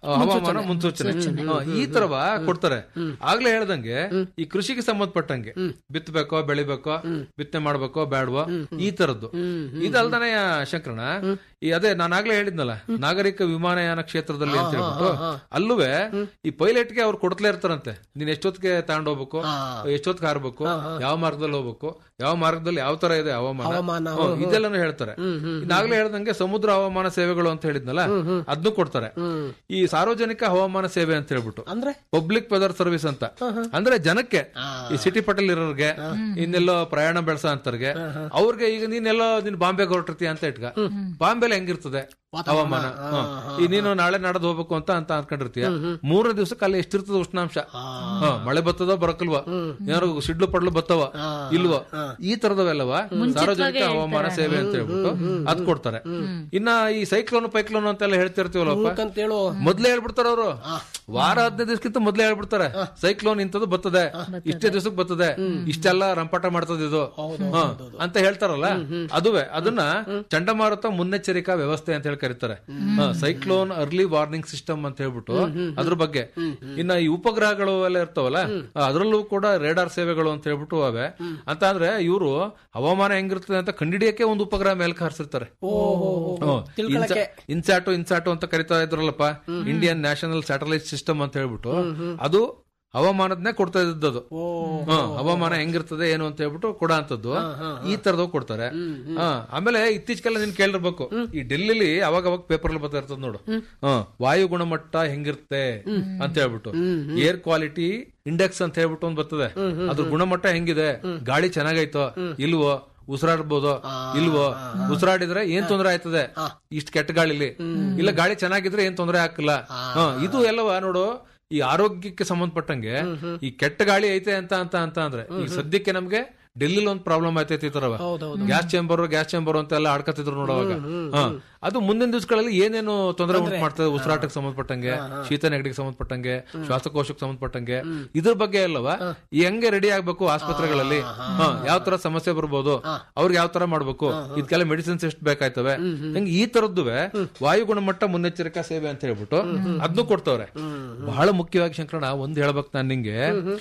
ಆ, ಹವಾಮಾನ ಮುನ್ಸೂಚನೆ ಆ, ಈ ತರವ ಕೊಡ್ತಾರೆ ಆಗ್ಲೇ ಹೇಳ್ದಂಗೆ ಈ ಕೃಷಿಗೆ ಸಂಬಂಧಪಟ್ಟಂಗೆ ಬಿತ್ತಬೇಕೋ ಬೆಳಿಬೇಕೋ ಬಿತ್ತನೆ ಮಾಡ್ಬೇಕೋ ಬೇಡವೋ ಈ ತರದ್ದು ಇದಲ್ದನೆ ಶಂಕರಣ ಈ ಅದೇ ನಾನು ಆಗ್ಲೇ ಹೇಳಿದ್ನಲ್ಲ ನಾಗರಿಕ ವಿಮಾನಯಾನ ಕ್ಷೇತ್ರದಲ್ಲಿ ಅಂತ ಹೇಳ್ಬಿಟ್ಟು ಅಲ್ಲೂವೆ ಈ ಪೈಲಟ್ಗೆ ಅವ್ರು ಕೊಡ್ತಲೇ ಇರ್ತಾರಂತೆ ನೀನ್ ಎಷ್ಟೊತ್ತಿಗೆ ತಗೊಂಡೋಗ್ಬೇಕು ಎಷ್ಟೊತ್ತಿಗೆ ಹಾರ್ಬೇಕು ಯಾವ ಮಾರ್ಗದಲ್ಲಿ ಹೋಗ್ಬೇಕು ಯಾವ ಮಾರ್ಗದಲ್ಲಿ ಯಾವ ತರ ಇದೆ ಹವಾಮಾನ ಹವಾಮಾನ, ಹ್ಮ್, ಇದೆಲ್ಲಾನು ಹೇಳ್ತಾರೆ ಇನ್ನಾಗ್ಲೇ ಹೇಳ್ದಂಗೆ ಸಮುದ್ರ ಹವಾಮಾನ ಸೇವೆಗಳು ಅಂತ ಹೇಳಿದ್ನಲ್ಲ ಅದನ್ನು ಕೊಡ್ತಾರೆ ಈ ಸಾರ್ವಜನಿಕ ಹವಾಮಾನ ಸೇವೆ ಅಂತ ಹೇಳ್ಬಿಟ್ಟು ಅಂದ್ರೆ ಪಬ್ಲಿಕ್ ವೆದರ್ ಸರ್ವಿಸ್ ಅಂತ ಅಂದ್ರೆ ಜನಕ್ಕೆ ಈ ಸಿಟಿ ಪಟಲ್ ಇರೋರ್ಗೆ ಇನ್ನೆಲ್ಲೋ ಪ್ರಯಾಣ ಬೆಳೆಸ ಅಂತರ್ಗೆ ಅವ್ರಿಗೆ ಈಗ ನೀನೆಲ್ಲೋ ನೀನ್ ಬಾಂಬೆಗೆ ಹೊರಟಿರ್ತೀಯ ಅಂತ ಇಟ್ಕ ಬಾಂಬೆಲಿ ಹೆಂಗಿರ್ತದೆ ಹವಾಮಾನ ಹ. ಈ ನೀನು ನಾಳೆ ನಾಡದ್ ಹೋಗ್ಬೇಕು ಅಂತ ಅಂತ ಅನ್ಕೊಂಡಿರ್ತೀಯ ಮೂರನೇ ದಿವಸಕ್ಕೆ ಅಲ್ಲಿ ಎಷ್ಟಿರ್ತದ ಉಷ್ಣಾಂಶ ಹ, ಮಳೆ ಬರ್ತದೋ ಬರಕಲ್ವಾ ಏನಾರು ಸಿಡ್ಲು ಪಡ್ಲು ಬತ್ತವ ಇಲ್ವೋ ಈ ತರದವೆಲ್ಲವ ಸಾರ್ವಜನಿಕ ಹವಾಮಾನ ಸೇವೆ ಅಂತ ಹೇಳ್ಬಿಟ್ಟು ಅದ್ ಕೊಡ್ತಾರೆ ಇನ್ನ ಈ ಸೈಕ್ಲೋನ್ ಪೈಕ್ಲೋನ್ ಅಂತೆಲ್ಲ ಹೇಳ್ತಿರ್ತೀವಲ್ಲಪ್ಪ ಅಂತ ಹೇಳು ಮೊದ್ಲೇ ಹೇಳ್ಬಿಡ್ತಾರ ಅವರು ವಾರ ಹದಿನೈದು ದಿವಸಕ್ಕಿಂತ ಮೊದ್ಲೇ ಹೇಳ್ಬಿಡ್ತಾರೆ ಸೈಕ್ಲೋನ್ ಇಂಥದ್ದು ಬರ್ತದೆ ಇಷ್ಟೇ ದಿವಸಕ್ಕೆ ಬರ್ತದೆ ಇಷ್ಟೆಲ್ಲ ರಂಪಾಟ ಮಾಡ್ತದೆ ಇದು ಹ, ಅಂತ ಹೇಳ್ತಾರಲ್ಲ ಅದುವೆ ಅದನ್ನ ಚಂಡಮಾರುತ ಮುನ್ನೆಚ್ಚರಿಕಾ ವ್ಯವಸ್ಥೆ ಅಂತ ಹೇಳಿ ಕರೀತಾರೆ ಸೈಕ್ಲೋನ್ ಅರ್ಲಿ ವಾರ್ನಿಂಗ್ ಸಿಸ್ಟಮ್ ಅಂತ ಹೇಳ್ಬಿಟ್ಟು ಅದ್ರ ಬಗ್ಗೆ ಇನ್ನ ಈ ಉಪಗ್ರಹಗಳು ಎಲ್ಲ ಇರ್ತಾವಲ್ಲ ಅದರಲ್ಲೂ ಕೂಡ ರೇಡಾರ್ ಸೇವೆಗಳು ಅಂತ ಹೇಳ್ಬಿಟ್ಟು ಅವೆ ಅಂತ ಅಂದ್ರೆ ಇವರು ಹವಾಮಾನ ಹೆಂಗಿರ್ತದೆ ಅಂತ ಕಂಡಿಡಿಯಕ್ಕೆ ಒಂದು ಉಪಗ್ರಹ ಮೇಲ್ಕ್ ಹಾರಿಸಿರ್ತಾರೆ ಇನ್ಸಾಟು ಇನ್ಸಾಟು ಅಂತ ಕರಿತಾ ಇದ್ರಲ್ಲಪ್ಪ ಇಂಡಿಯನ್ ನ್ಯಾಷನಲ್ ಸ್ಯಾಟಲೈಟ್ ಸಿಸ್ಟಮ್ ಅಂತ ಹೇಳ್ಬಿಟ್ಟು ಅದು ಹವಾಮಾನದನ್ನೇ ಕೊಡ್ತಾ ಇದ್ದದ್ದು ಹ, ಹವಾಮಾನ ಹೆಂಗಿರ್ತದೆ ಏನು ಅಂತ ಹೇಳ್ಬಿಟ್ಟು ಕೊಡ ಅಂತದ್ದು ಈ ತರದವ್ ಕೊಡ್ತಾರೆ ಹ, ಆಮೇಲೆ ಇತ್ತೀಚೆಗೆಲ್ಲ ನೀನ್ ಕೇಳಿರ್ಬೇಕು ಈ ಡೆಲ್ಲಿಲಿ ಅವಾಗ ಅವಾಗ ಪೇಪರ್ ಬರ್ತಾ ಇರ್ತದ ನೋಡು ಹ, ವಾಯು ಗುಣಮಟ್ಟ ಹೆಂಗಿರುತ್ತೆ ಅಂತ ಹೇಳ್ಬಿಟ್ಟು ಏರ್ ಕ್ವಾಲಿಟಿ ಇಂಡೆಕ್ಸ್ ಅಂತ ಹೇಳ್ಬಿಟ್ಟು ಒಂದ್ ಬರ್ತದೆ ಅದ್ರ ಗುಣಮಟ್ಟ ಹೆಂಗಿದೆ ಗಾಳಿ ಚೆನ್ನಾಗೈತೋ ಇಲ್ವೋ ಉಸಿರಾಡ್ಬೋದು ಇಲ್ವೋ ಉಸಿರಾಡಿದ್ರೆ ಏನ್ ತೊಂದರೆ ಆಯ್ತದೆ ಇಷ್ಟ ಕೆಟ್ಟ ಗಾಳಿಲಿ ಇಲ್ಲ ಗಾಳಿ ಚೆನ್ನಾಗಿದ್ರೆ ಏನ್ ತೊಂದರೆ ಹಾಕಲ್ಲ ಹ, ಇದು ಎಲ್ಲವ ನೋಡು ಈ ಆರೋಗ್ಯಕ್ಕೆ ಸಂಬಂಧಪಟ್ಟಂಗೆ ಈ ಕೆಟ್ಟ ಗಾಳಿ ಐತೆ ಅಂತ ಅಂತ ಅಂತ ಅಂದ್ರೆ ಈ ಸದ್ಯಕ್ಕೆ ನಮ್ಗೆ ಡೆಲ್ಲಿಲಿ ಒಂದು ಪ್ರಾಬ್ಲಮ್ ಆಯ್ತೈತಿ ಈ ತರವ ಗ್ಯಾಸ್ ಚೇಂಬರ್ ಗ್ಯಾಸ್ ಚೇಂಬರ್ ಅಂತ ಎಲ್ಲ ಆಡ್ಕತ್ತಿದ್ರು ನೋಡುವಾಗ ಹ. ಅದು ಮುಂದಿನ ದಿವಸಗಳಲ್ಲಿ ಏನೇನು ತೊಂದರೆ ಉಂಟು ಮಾಡ್ತದೆ ಉಸಿರಾಟಕ್ಕೆ ಸಂಬಂಧಪಟ್ಟಂಗೆ ಶೀತ ನೆಗಡಿಗೆ ಸಂಬಂಧಪಟ್ಟಂಗೆ ಶ್ವಾಸಕೋಶಕ್ಕೆ ಸಂಬಂಧಪಟ್ಟಂಗೆ ಇದ್ರ ಬಗ್ಗೆ ಅಲ್ಲವ ಈ ಹೆಂಗೆ ರೆಡಿ ಆಗ್ಬೇಕು ಆಸ್ಪತ್ರೆಗಳಲ್ಲಿ ಹ, ಯಾವ ತರ ಸಮಸ್ಯೆ ಬರ್ಬೋದು ಅವ್ರಿಗೆ ಯಾವ ತರ ಮಾಡ್ಬೇಕು ಇದಕ್ಕೆಲ್ಲ ಮೆಡಿಸಿನ್ಸ್ ಎಷ್ಟು ಬೇಕಾಯ್ತವೆ ಹೆಂಗ್ ಈ ತರದ್ದುವೆ ವಾಯು ಗುಣಮಟ್ಟ ಮುನ್ನೆಚ್ಚರಿಕಾ ಸೇವೆ ಅಂತ ಹೇಳ್ಬಿಟ್ಟು ಅದನ್ನು ಕೊಡ್ತವ್ರೆ ಬಹಳ ಮುಖ್ಯವಾಗಿ ಶಂಕರಣ ಒಂದ್ ಹೇಳ್ಬೇಕು ನಾನು ನಿಂಗೆ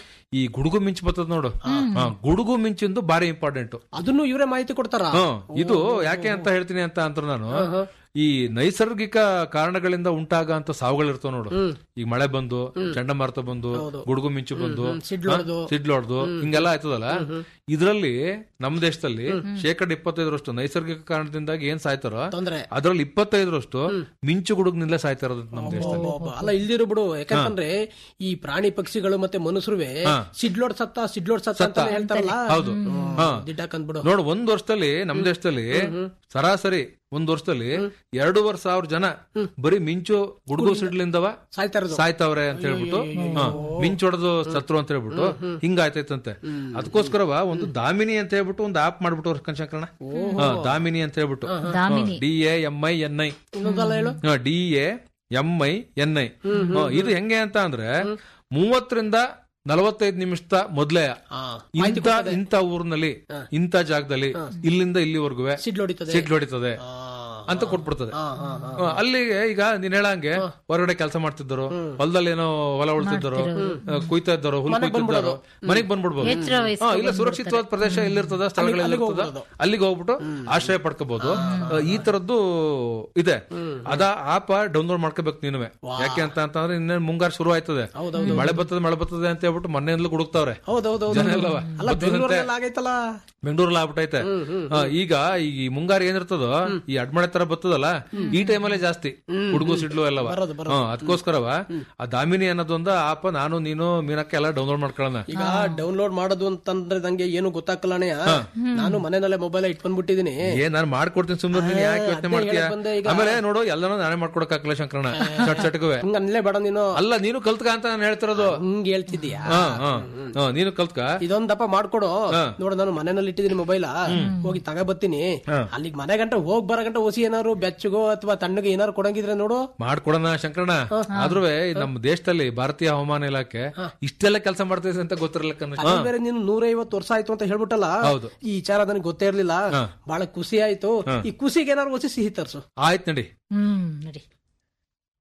ಈ ಗುಡುಗು ಮಿಂಚು ಬರ್ತದ ನೋಡು ಹ, ಗುಡುಗು ಮಿಂಚಿಂದು ಬಾರಿ ಇಂಪಾರ್ಟೆಂಟ್ ಅದನ್ನು ಇವರೇ ಮಾಹಿತಿ ಕೊಡ್ತಾರ ಇದು ಯಾಕೆ ಅಂತ ಹೇಳ್ತೀನಿ ಅಂತ ಅಂತ ನಾನು ಈ ನೈಸರ್ಗಿಕ ಕಾರಣಗಳಿಂದ ಉಂಟಾಗ ಅಂತ ಸಾವುಗಳಿರ್ತಾವ ನೋಡು ಈಗ ಮಳೆ ಬಂದು ಚಂಡಮಾರುತ ಬಂದು ಗುಡುಗು ಮಿಂಚು ಬಂದು ಸಿಡ್ಲೊಡ್ದು. ಹ, ಸಿಡ್ಲೊಡ್ದು ಹಿಂಗೆಲ್ಲ ಆಯ್ತದಲ್ಲ ಇದ್ರಲ್ಲಿ ನಮ್ಮ ದೇಶದಲ್ಲಿ ಶೇಕಡ ಇಪ್ಪತ್ತೈದರಷ್ಟು ನೈಸರ್ಗಿಕ ಕಾರಣದಿಂದಾಗಿ ಏನ್ ಸಾಯ್ತಾರೋ ತೊಂದ್ರೆ ಅದ್ರಲ್ಲಿ ಇಪ್ಪತ್ತೈದರಷ್ಟು ಮಿಂಚು ಗುಡುಗ್ನಿಂದಲೇ ಸಾಯ್ತಾ ಇರೋದು ನಮ್ಮ ದೇಶದಲ್ಲಿ ಒಬ್ಬ- ಅಲ್ಲ ಇಲ್ದಿರು ಬಿಡು ಯಾಕಂತಂದ್ರೆ ಈ ಪ್ರಾಣಿ ಪಕ್ಷಿಗಳು ಮತ್ತೆ ಮನುಷ್ಯರುವೆ ಸಿಡ್ಲೋಡ್ ಸತ್ತ ಸಿಡ್ಲೋಡ್ ಸತ್ತ ಅಂತ ಹೇಳ್ತಾರಲ್ಲ ಹೌದು ಹಾ ದಿಡ್ಡಾಕಂದ್ ಬಿಡು ನೋಡು ಒಂದ್ ವರ್ಷದಲ್ಲಿ ನಮ್ ದೇಶದಲ್ಲಿ ಸರಾಸರಿ ಒಂದ್ ವರ್ಷದಲ್ಲಿ ಎರಡೂವರೆ ಸಾವಿರ ಜನ ಬರೀ ಮಿಂಚು ಗುಡುಗು ಸಿಡ್ಲಿಂದವ ಸಾಯ್ತಾ ಇರೋದು ಸಾಯ್ತಾವ್ರೆ ಅಂತ ಹೇಳ್ಬಿಟ್ಟು ಹಾ, ಮಿಂಚು ಹೊಡೆದು ಸತ್ರು ಅಂತ ಹೇಳ್ಬಿಟ್ಟು ಹಿಂಗಾಯ್ತೈತಂತೆ ಅದಕ್ಕೋಸ್ಕರವ ಒಂದು ದಾಮಿನಿ ಅಂತ ಹೇಳ್ಬಿಟ್ಟು ಒಂದು ಆಪ್ ಮಾಡ್ಬಿಟ್ಟು ಕನ್ಶಂಕರಣ ದಾಮಿನಿ ಅಂತ ಹೇಳ್ಬಿಟ್ಟು Damini. D A M I N I ಇನ್ನೊಂದಲ್ಲ ಹೇಳು D A M I N I ಇದು ಹೆಂಗೆ ಅಂತ ಅಂದ್ರೆ ಮೂವತ್ತರಿಂದ ನಲವತ್ತೈದು ನಿಮಿಷದ ಮೊದ್ಲೇ ಆ, ಇಂತ ಇಂತ ಊರಿನಲ್ಲಿ ಇಂತ ಜಾಗದಲ್ಲಿ ಇಲ್ಲಿಂದ ಇಲ್ಲಿವರೆಗೂ ಸಿಡ್ಲೊಡಿತದೆ ಸಿಡ್ಲು ಹೊಡಿತದೆ ಅಂತ ಕೊಟ್ಬಿಡ್ತದೆ ಆ, ಅಲ್ಲಿಗೆ ಈಗ ನೀನ್ ಹೇಳಂಗೆ ಹೊರಗಡೆ ಕೆಲಸ ಮಾಡ್ತಿದ್ದರು ಹೊಲದಲ್ಲಿ ಏನೋ ಹೊಲ ಉಳ್ತಿದ್ದರು ಕುಯ್ತಾ ಇದ್ದರು ಹುಲ್ ಕುಯ್ತಿದ್ದರು ಮನೆಗ್ ಬಂದ್ಬಿಡ್ಬೋದು ಎಚ್ಚರ ವಹಿಸ್ಕೊ ಹಾ, ಇಲ್ಲ ಸುರಕ್ಷಿತವಾದ ಪ್ರದೇಶ ಎಲ್ಲಿರ್ತದ ಸ್ಥಳಗಳು ಎಲ್ಲಿರ್ತದ ಅಲ್ಲಿಗೆ ಹೋಗ್ಬಿಟ್ಟು ಆಶ್ರಯ ಪಡ್ಕೋಬಹುದು ಈ ತರದ್ದು ಇದೆ ಅದ ಆಪ ಡೌನ್ಲೋಡ್ ಮಾಡ್ಕೋಬೇಕು ನೀನುವೆ ಯಾಕೆ ಅಂತ ಅಂತಂದ್ರೆ ಇನ್ನೇನು ಮುಂಗಾರು ಶುರು ಆಯ್ತದೆ ಈ ಮಳೆ ಬರ್ತದೆ ಮಳೆ ಬರ್ತದೆ ಅಂತ ಹೇಳ್ಬಿಟ್ಟು ಮನೆಯಿಂದಲೂ ಗುಡುಕ್ತಾವ್ರೆ ಹೌದೌದು ಜನ ಎಲ್ಲವ ಅಲ್ಲ ಬೆಂಗಳೂರಲ್ಲಿ ಆಗೈತಲ್ಲ ಬೆಂಗಳೂರಲ್ಲಿ ಆಗ್ಬಿಟ್ಟೈತೆ ಹಾ, ಈಗ ಈ ಮುಂಗಾರು ಏನಿರ್ತದೋ ಈ ಅಡ್ಮಳೆ ತರ ಬರ್ತದಲ್ಲ ಈ ಟೈಮಲ್ಲೇ ಜಾಸ್ತಿ ಹುಡುಗು ಸಿಡ್ಲು ಎಲ್ಲವ ಹಾ, ಅದಕ್ಕೋಸ್ಕರವ ಆ ದಾಮಿನಿ ಅನ್ನೋದೊಂದು ಆಪ ನಾನು ನೀನು ಮೀನಕ್ಕ ಎಲ್ಲ ಡೌನ್ಲೋಡ್ ಮಾಡ್ಕೊಳ್ಳೋಣ ಈಗ ಡೌನ್ಲೋಡ್ ಮಾಡೋದು ಅಂತಂದ್ರೆ ನಂಗೆ ಏನು ಗೊತ್ತಾಗಲ್ಲ ಅಣ್ಣಯ್ಯ ನಾನು ಮನೆಯಲ್ಲೇ ಮೊಬೈಲ್ ಇಟ್ಕೊಂಡ್ಬಿಟ್ಟಿದೀನಿ ಏ ನಾನ್ ಮಾಡ್ಕೊಡ್ತೀನಿ ಸುಮ್ಮನೆ ನೀನ್ ಯಾಕೆ ಯೋಚನೆ ಮಾಡ್ತೀಯ ಹೇಳಕ್ ಬಂದೆ ಈಗ. ಆಮೇಲೆ ನೋಡು ಎಲ್ಲಾನು ನಾನೇ ಮಾಡ್ಕೊಡಕ್ ಹಾಕಲ್ಲ ಶಂಕರಣ ಚಟ್ ಚಟ್ಗುವೆ ಹಂಗ ಅನ್ಲೇ ಬೇಡ ನೀನು ಅಲ್ಲ ನೀನು ಕಲ್ತ್ಕ ಅಂತ ನಾನು ಹೇಳ್ತಿರೋದು ಹಂಗ ಹೇಳ್ತಿದ್ಯಾ ಹಾ ಹಾ ಹಾ, ನೀನು ಕಲ್ತ್ಕ ಇದೊಂದಪ್ಪ ಮಾಡ್ಕೊಡು ನೋಡು ನಾನು ಮನೆಯಲ್ಲಿ ಇಟ್ಟಿದ್ದೀನಿ ಮೊಬೈಲ್ ಹೋಗಿ ತಗೋಬತ್ತೀನಿ ಅಲ್ಲಿಗೆ ಮನೆ ಗಂಟ ಹೋಗ್ ಬರೋ ಗಂಟ ಹೊಸಿ ಏನಾರು ಬೆಚ್ಚಗೋ ಅಥವಾ ತಣ್ಣಗೆ ಏನಾರು ಕೊಡಂಗಿದ್ರೆ ನೋಡು ಮಾಡ್ಕೊಡೋಣ ಶಂಕರಣ ಆದ್ರೂ ನಮ್ಮ ದೇಶದಲ್ಲಿ ಭಾರತೀಯ ಹವಾಮಾನ ಇಲಾಖೆ ಇಷ್ಟೆಲ್ಲ ಕೆಲಸ ಮಾಡ್ತೈತೆ ಅಂತ ಗೊತ್ತಿರಲ್ಲ ಕಣೆ. ಅದು ಬೇರೆ ನೀನು ನೂರೈವತ್ತು ವರ್ಷ ಆಯ್ತು ಅಂತ ಹೇಳ್ಬಿಟ್ಟಲ್ಲ ಹೌದು. ಈ ವಿಚಾರ ನನಗೆ ಗೊತ್ತೇ ಇರ್ಲಿಲ್ಲ ಬಹಳ ಖುಷಿ ಆಯ್ತು ಈ ಖುಷಿಗೆ ಏನಾರು ಹೊಸಿ ಸಿಹಿ ತರ್ಸು ಆಯ್ತ್ ನಡಿ ಹ್ಮ್ ನೋಡಿ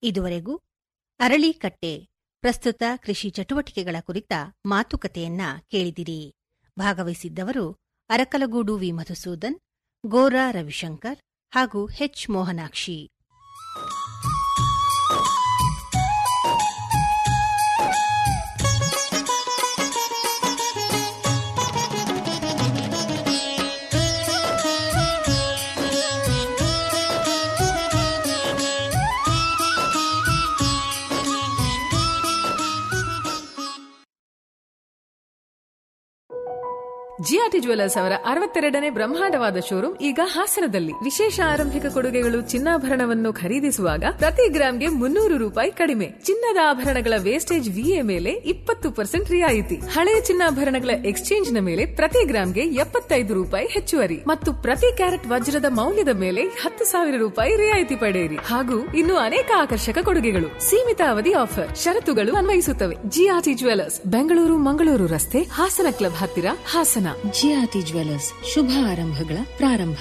ಇದುವರೆಗೂ ಅರಳಿಕಟ್ಟೆ ಪ್ರಸ್ತುತ ಕೃಷಿ ಚಟುವಟಿಕೆಗಳ ಕುರಿತ ಮಾತುಕತೆಯನ್ನ ಕೇಳಿದಿರಿ ಭಾಗವಹಿಸಿದ್ದವರು ಅರಕಲಗೂಡು ವಿ ಮಧುಸೂದನ್ ಗೋರಾ ರವಿಶಂಕರ್ ಹಾಗೂ ಹೆಚ್ ಮೋಹನಾಕ್ಷಿ ಜಿಆರ್ಟಿ ಜ್ಯುವೆಲರ್ಸ್ ಅವರ ಅರವತ್ತೆರಡನೇ ಬ್ರಹ್ಮಾಂಡವಾದ ಶೋರೂಮ್ ಈಗ ಹಾಸನದಲ್ಲಿ ವಿಶೇಷ ಆರಂಭಿಕ ಕೊಡುಗೆಗಳು ಚಿನ್ನಾಭರಣವನ್ನು ಖರೀದಿಸುವಾಗ ಪ್ರತಿ ಗ್ರಾಂಗೆ ಮುನ್ನೂರು ರೂಪಾಯಿ ಕಡಿಮೆ ಚಿನ್ನದ ಆಭರಣಗಳ ವೇಸ್ಟೇಜ್ ವಿಎ ಮೇಲೆ ಇಪ್ಪತ್ತು ಪರ್ಸೆಂಟ್ ರಿಯಾಯಿತಿ ಹಳೆಯ ಚಿನ್ನಾಭರಣಗಳ ಎಕ್ಸ್ಚೇಂಜ್ ನ ಮೇಲೆ ಪ್ರತಿ ಗ್ರಾಂಗೆ ಎಪ್ಪತ್ತೈದು ರೂಪಾಯಿ ಹೆಚ್ಚುವರಿ ಮತ್ತು ಪ್ರತಿ ಕ್ಯಾರೆಟ್ ವಜ್ರದ ಮೌಲ್ಯದ ಮೇಲೆ ಹತ್ತು ಸಾವಿರ ರೂಪಾಯಿ ರಿಯಾಯಿತಿ ಪಡೆಯಿರಿ ಹಾಗೂ ಇನ್ನು ಅನೇಕ ಆಕರ್ಷಕ ಕೊಡುಗೆಗಳು ಸೀಮಿತ ಅವಧಿ ಆಫರ್ ಷರತ್ತುಗಳು ಅನ್ವಯಿಸುತ್ತವೆ ಜಿಆರ್ಟಿ ಜ್ಯುವೆಲರ್ಸ್ ಬೆಂಗಳೂರು ಮಂಗಳೂರು ರಸ್ತೆ ಹಾಸನ ಕ್ಲಬ್ ಹತ್ತಿರ ಹಾಸನ ಜಿಆರ್ಟಿ ಜ್ಯುವೆಲರ್ಸ್ ಶುಭ ಆರಂಭಗಳ ಪ್ರಾರಂಭ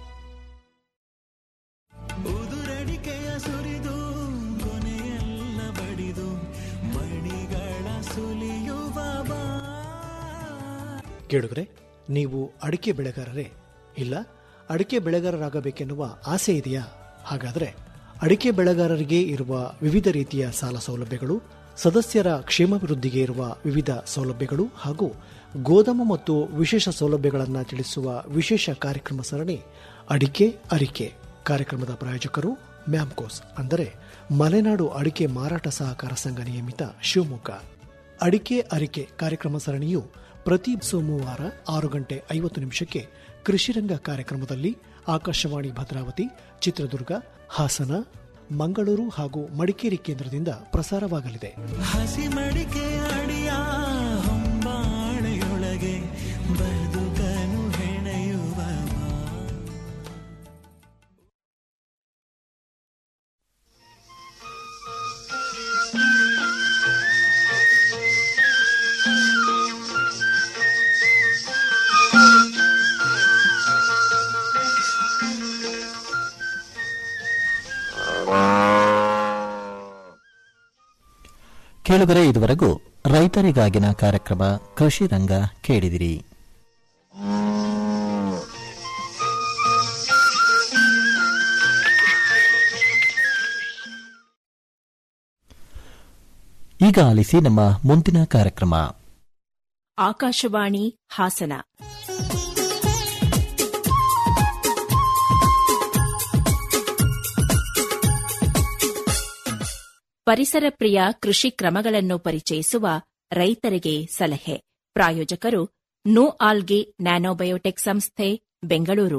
ಉದುರಡಿಕೆಯ ಸುರಿದು ಕೊನೆಯೆಲ್ಲ ಬಡಿದು ಮಣಿಗಳ ಸುಲಿಯುವ ಬಾ ಕೇಳುಗರೆ ನೀವು ಅಡಿಕೆ ಬೆಳೆಗಾರರೇ ಇಲ್ಲ ಅಡಿಕೆ ಬೆಳೆಗಾರರಾಗಬೇಕೆನ್ನುವ ಆಸೆ ಇದೆಯಾ ಹಾಗಾದರೆ ಅಡಿಕೆ ಬೆಳೆಗಾರರಿಗೆ ಇರುವ ವಿವಿಧ ರೀತಿಯ ಸಾಲ ಸೌಲಭ್ಯಗಳು ಸದಸ್ಯರ ಕ್ಷೇಮಾಭಿವೃದ್ಧಿಗೆ ಇರುವ ವಿವಿಧ ಸೌಲಭ್ಯಗಳು ಹಾಗೂ ಗೋದಾಮು ಮತ್ತು ವಿಶೇಷ ಸೌಲಭ್ಯಗಳನ್ನು ತಿಳಿಸುವ ವಿಶೇಷ ಕಾರ್ಯಕ್ರಮ ಸರಣಿ ಅಡಿಕೆ ಅರಿಕೆ ಕಾರ್ಯಕ್ರಮದ ಪ್ರಾಯೋಜಕರು ಮ್ಯಾಮ್ಕೋಸ್ ಅಂದರೆ ಮಲೆನಾಡು ಅಡಿಕೆ ಮಾರಾಟ ಸಹಕಾರ ಸಂಘ ನಿಯಮಿತ ಶಿವಮೊಗ್ಗ ಅಡಿಕೆ ಅರಿಕೆ ಕಾರ್ಯಕ್ರಮ ಸರಣಿಯು ಪ್ರತಿ ಸೋಮವಾರ ಆರು ಗಂಟೆ ಐವತ್ತು ನಿಮಿಷಕ್ಕೆ ಕೃಷಿರಂಗ ಕಾರ್ಯಕ್ರಮದಲ್ಲಿ ಆಕಾಶವಾಣಿ ಭದ್ರಾವತಿ ಚಿತ್ರದುರ್ಗ ಹಾಸನ ಮಂಗಳೂರು ಹಾಗೂ ಮಡಿಕೇರಿ ಕೇಂದ್ರದಿಂದ ಪ್ರಸಾರವಾಗಲಿದೆ ಹಸಿ ಮಡಿಕೆ ಅಡಿಯ ಹೊಂಬಾಳೆಯೊಳಗೆ ಬದುಕನು ಹೆಣೆಯುವ ಬಾ. ಕೇಳುಗರೆ ಇದುವರೆಗೂ ರೈತರಿಗಾಗಿನ ಕಾರ್ಯಕ್ರಮ ಕೃಷಿ ರಂಗ ಕೇಳಿದಿರಿ ಈಗ ಆಲಿಸಿ ನಮ್ಮ ಮುಂದಿನ ಕಾರ್ಯಕ್ರಮ ಆಕಾಶವಾಣಿ ಹಾಸನ ಪರಿಸರ ಪ್ರಿಯ ಕೃಷಿ ಕ್ರಮಗಳನ್ನು ಪರಿಚಯಿಸುವ ರೈತರಿಗೆ ಸಲಹೆ ಪ್ರಾಯೋಜಕರು ನೋ ಆಲ್ಗೆ ನ್ಯಾನೋಬಯೋಟೆಕ್ ಸಂಸ್ಥೆ ಬೆಂಗಳೂರು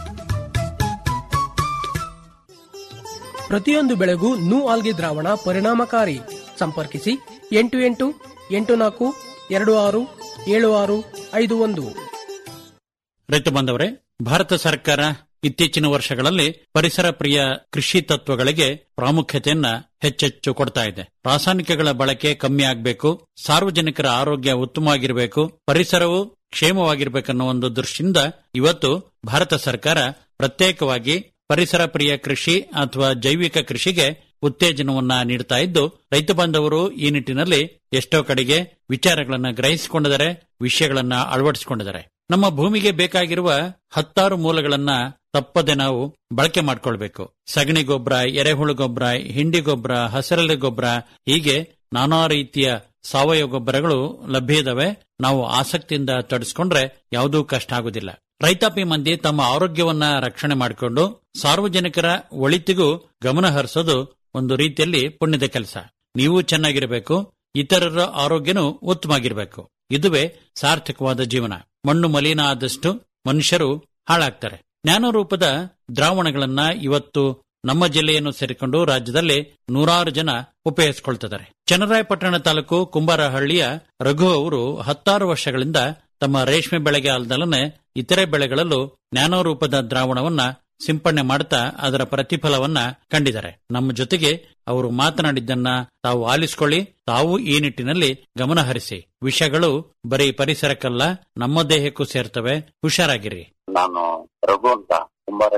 ಪ್ರತಿಯೊಂದು ಬೆಳೆಗೂ ನೂ ಆಲ್ಗೆ ದ್ರಾವಣ ಪರಿಣಾಮಕಾರಿ ಸಂಪರ್ಕಿಸಿ ಎಂಟು ಎಂಟು ಎಂಟು ನಾಲ್ಕು ಎರಡು ಆರು ಏಳು ಆರು ಐದು ಒಂದು ರೈತ ಬಾಂಧವರೇ ಭಾರತ ಸರ್ಕಾರ ಇತ್ತೀಚಿನ ವರ್ಷಗಳಲ್ಲಿ ಪರಿಸರ ಪ್ರಿಯ ಕೃಷಿ ತತ್ವಗಳಿಗೆ ಪ್ರಾಮುಖ್ಯತೆಯನ್ನ ಹೆಚ್ಚೆಚ್ಚು ಕೊಡ್ತಾ ಇದೆ ರಾಸಾಯನಿಕಗಳ ಬಳಕೆ ಕಮ್ಮಿ ಆಗಬೇಕು ಸಾರ್ವಜನಿಕರ ಆರೋಗ್ಯ ಉತ್ತಮವಾಗಿರಬೇಕು ಪರಿಸರವು ಕ್ಷೇಮವಾಗಿರ್ಬೇಕನ್ನೋ ಒಂದು ದೃಷ್ಟಿಯಿಂದ ಇವತ್ತು ಭಾರತ ಸರ್ಕಾರ ಪ್ರತ್ಯೇಕವಾಗಿ ಪರಿಸರ ಪ್ರಿಯ ಕೃಷಿ ಅಥವಾ ಜೈವಿಕ ಕೃಷಿಗೆ ಉತ್ತೇಜನವನ್ನ ನೀಡ್ತಾ ಇದ್ದು ರೈತ ಬಾಂಧವರು ಈ ನಿಟ್ಟಿನಲ್ಲಿ ಎಷ್ಟೋ ಕಡೆಗೆ ವಿಚಾರಗಳನ್ನ ಗ್ರಹಿಸಿಕೊಂಡಿದ್ದಾರೆ ವಿಷಯಗಳನ್ನ ಅಳವಡಿಸಿಕೊಂಡಿದ್ದಾರೆ ನಮ್ಮ ಭೂಮಿಗೆ ಬೇಕಾಗಿರುವ ಹತ್ತಾರು ಮೂಲಗಳನ್ನ ತಪ್ಪದೆ ನಾವು ಬಳಕೆ ಮಾಡ್ಕೊಳ್ಬೇಕು ಸಗಣಿ ಗೊಬ್ಬರ ಎರೆಹುಳು ಗೊಬ್ಬರ ಹಿಂಡಿ ಗೊಬ್ಬರ ಹಸಿರೆಲೆ ಗೊಬ್ಬರ ಹೀಗೆ ನಾನಾ ರೀತಿಯ ಸಾವಯವ ಗೊಬ್ಬರಗಳು ಲಭ್ಯ ಇದಾವೆ ನಾವು ಆಸಕ್ತಿಯಿಂದ ತೊಡಸ್ಕೊಂಡ್ರೆ ಯಾವುದೂ ಕಷ್ಟ ಆಗುದಿಲ್ಲ ರೈತಾಪಿ ಮಂದಿ ತಮ್ಮ ಆರೋಗ್ಯವನ್ನ ರಕ್ಷಣೆ ಮಾಡಿಕೊಂಡು ಸಾರ್ವಜನಿಕರ ಒಳಿತಿಗೂ ಗಮನ ಹರಿಸೋದು ಒಂದು ರೀತಿಯಲ್ಲಿ ಪುಣ್ಯದ ಕೆಲಸ ನೀವು ಚೆನ್ನಾಗಿರಬೇಕು ಇತರರ ಆರೋಗ್ಯನೂ ಉತ್ತಮವಾಗಿರಬೇಕು ಇದುವೇ ಸಾರ್ಥಕವಾದ ಜೀವನ ಮಣ್ಣು ಮಲಿನ ಆದಷ್ಟು ಮನುಷ್ಯರು ಹಾಳಾಗ್ತಾರೆ ಜ್ಞಾನರೂಪದ ದ್ರಾವಣಗಳನ್ನ ಇವತ್ತು ನಮ್ಮ ಜಿಲ್ಲೆಯನ್ನು ಸೇರಿಕೊಂಡು ರಾಜ್ಯದಲ್ಲಿ ನೂರಾರು ಜನ ಉಪಯೋಗಿಸಿಕೊಳ್ತಿದ್ದಾರೆ ಚನ್ನರಾಯಪಟ್ಟಣ ತಾಲೂಕು ಕುಂಬಾರಹಳ್ಳಿಯ ರಘು ಅವರು ಹತ್ತಾರು ವರ್ಷಗಳಿಂದ ತಮ್ಮ ರೇಷ್ಮೆ ಬೆಳೆಗೆ ಅಲ್ಲದಲ್ಲನೆ ಇತರೆ ಬೆಳೆಗಳಲ್ಲೂ ಜ್ಞಾನರೂಪದ ದ್ರಾವಣವನ್ನ ಸಿಂಪಡಣೆ ಮಾಡ್ತಾ ಅದರ ಪ್ರತಿಫಲವನ್ನ ಕಂಡಿದ್ದಾರೆ ನಮ್ಮ ಜೊತೆಗೆ ಅವರು ಮಾತನಾಡಿದ್ದನ್ನ ತಾವು ಆಲಿಸಿಕೊಳ್ಳಿ ತಾವು ಈ ನಿಟ್ಟಿನಲ್ಲಿ ಗಮನ ಹರಿಸಿ ವಿಷಯಗಳು ಬರೀ ಪರಿಸರಕ್ಕಲ್ಲ ನಮ್ಮ ದೇಹಕ್ಕೂ ಸೇರ್ತವೆ ಹುಷಾರಾಗಿರಿ ನಾನು ರಘು ಅಂತ ಕುಂಬಾರಳ್ಳಿ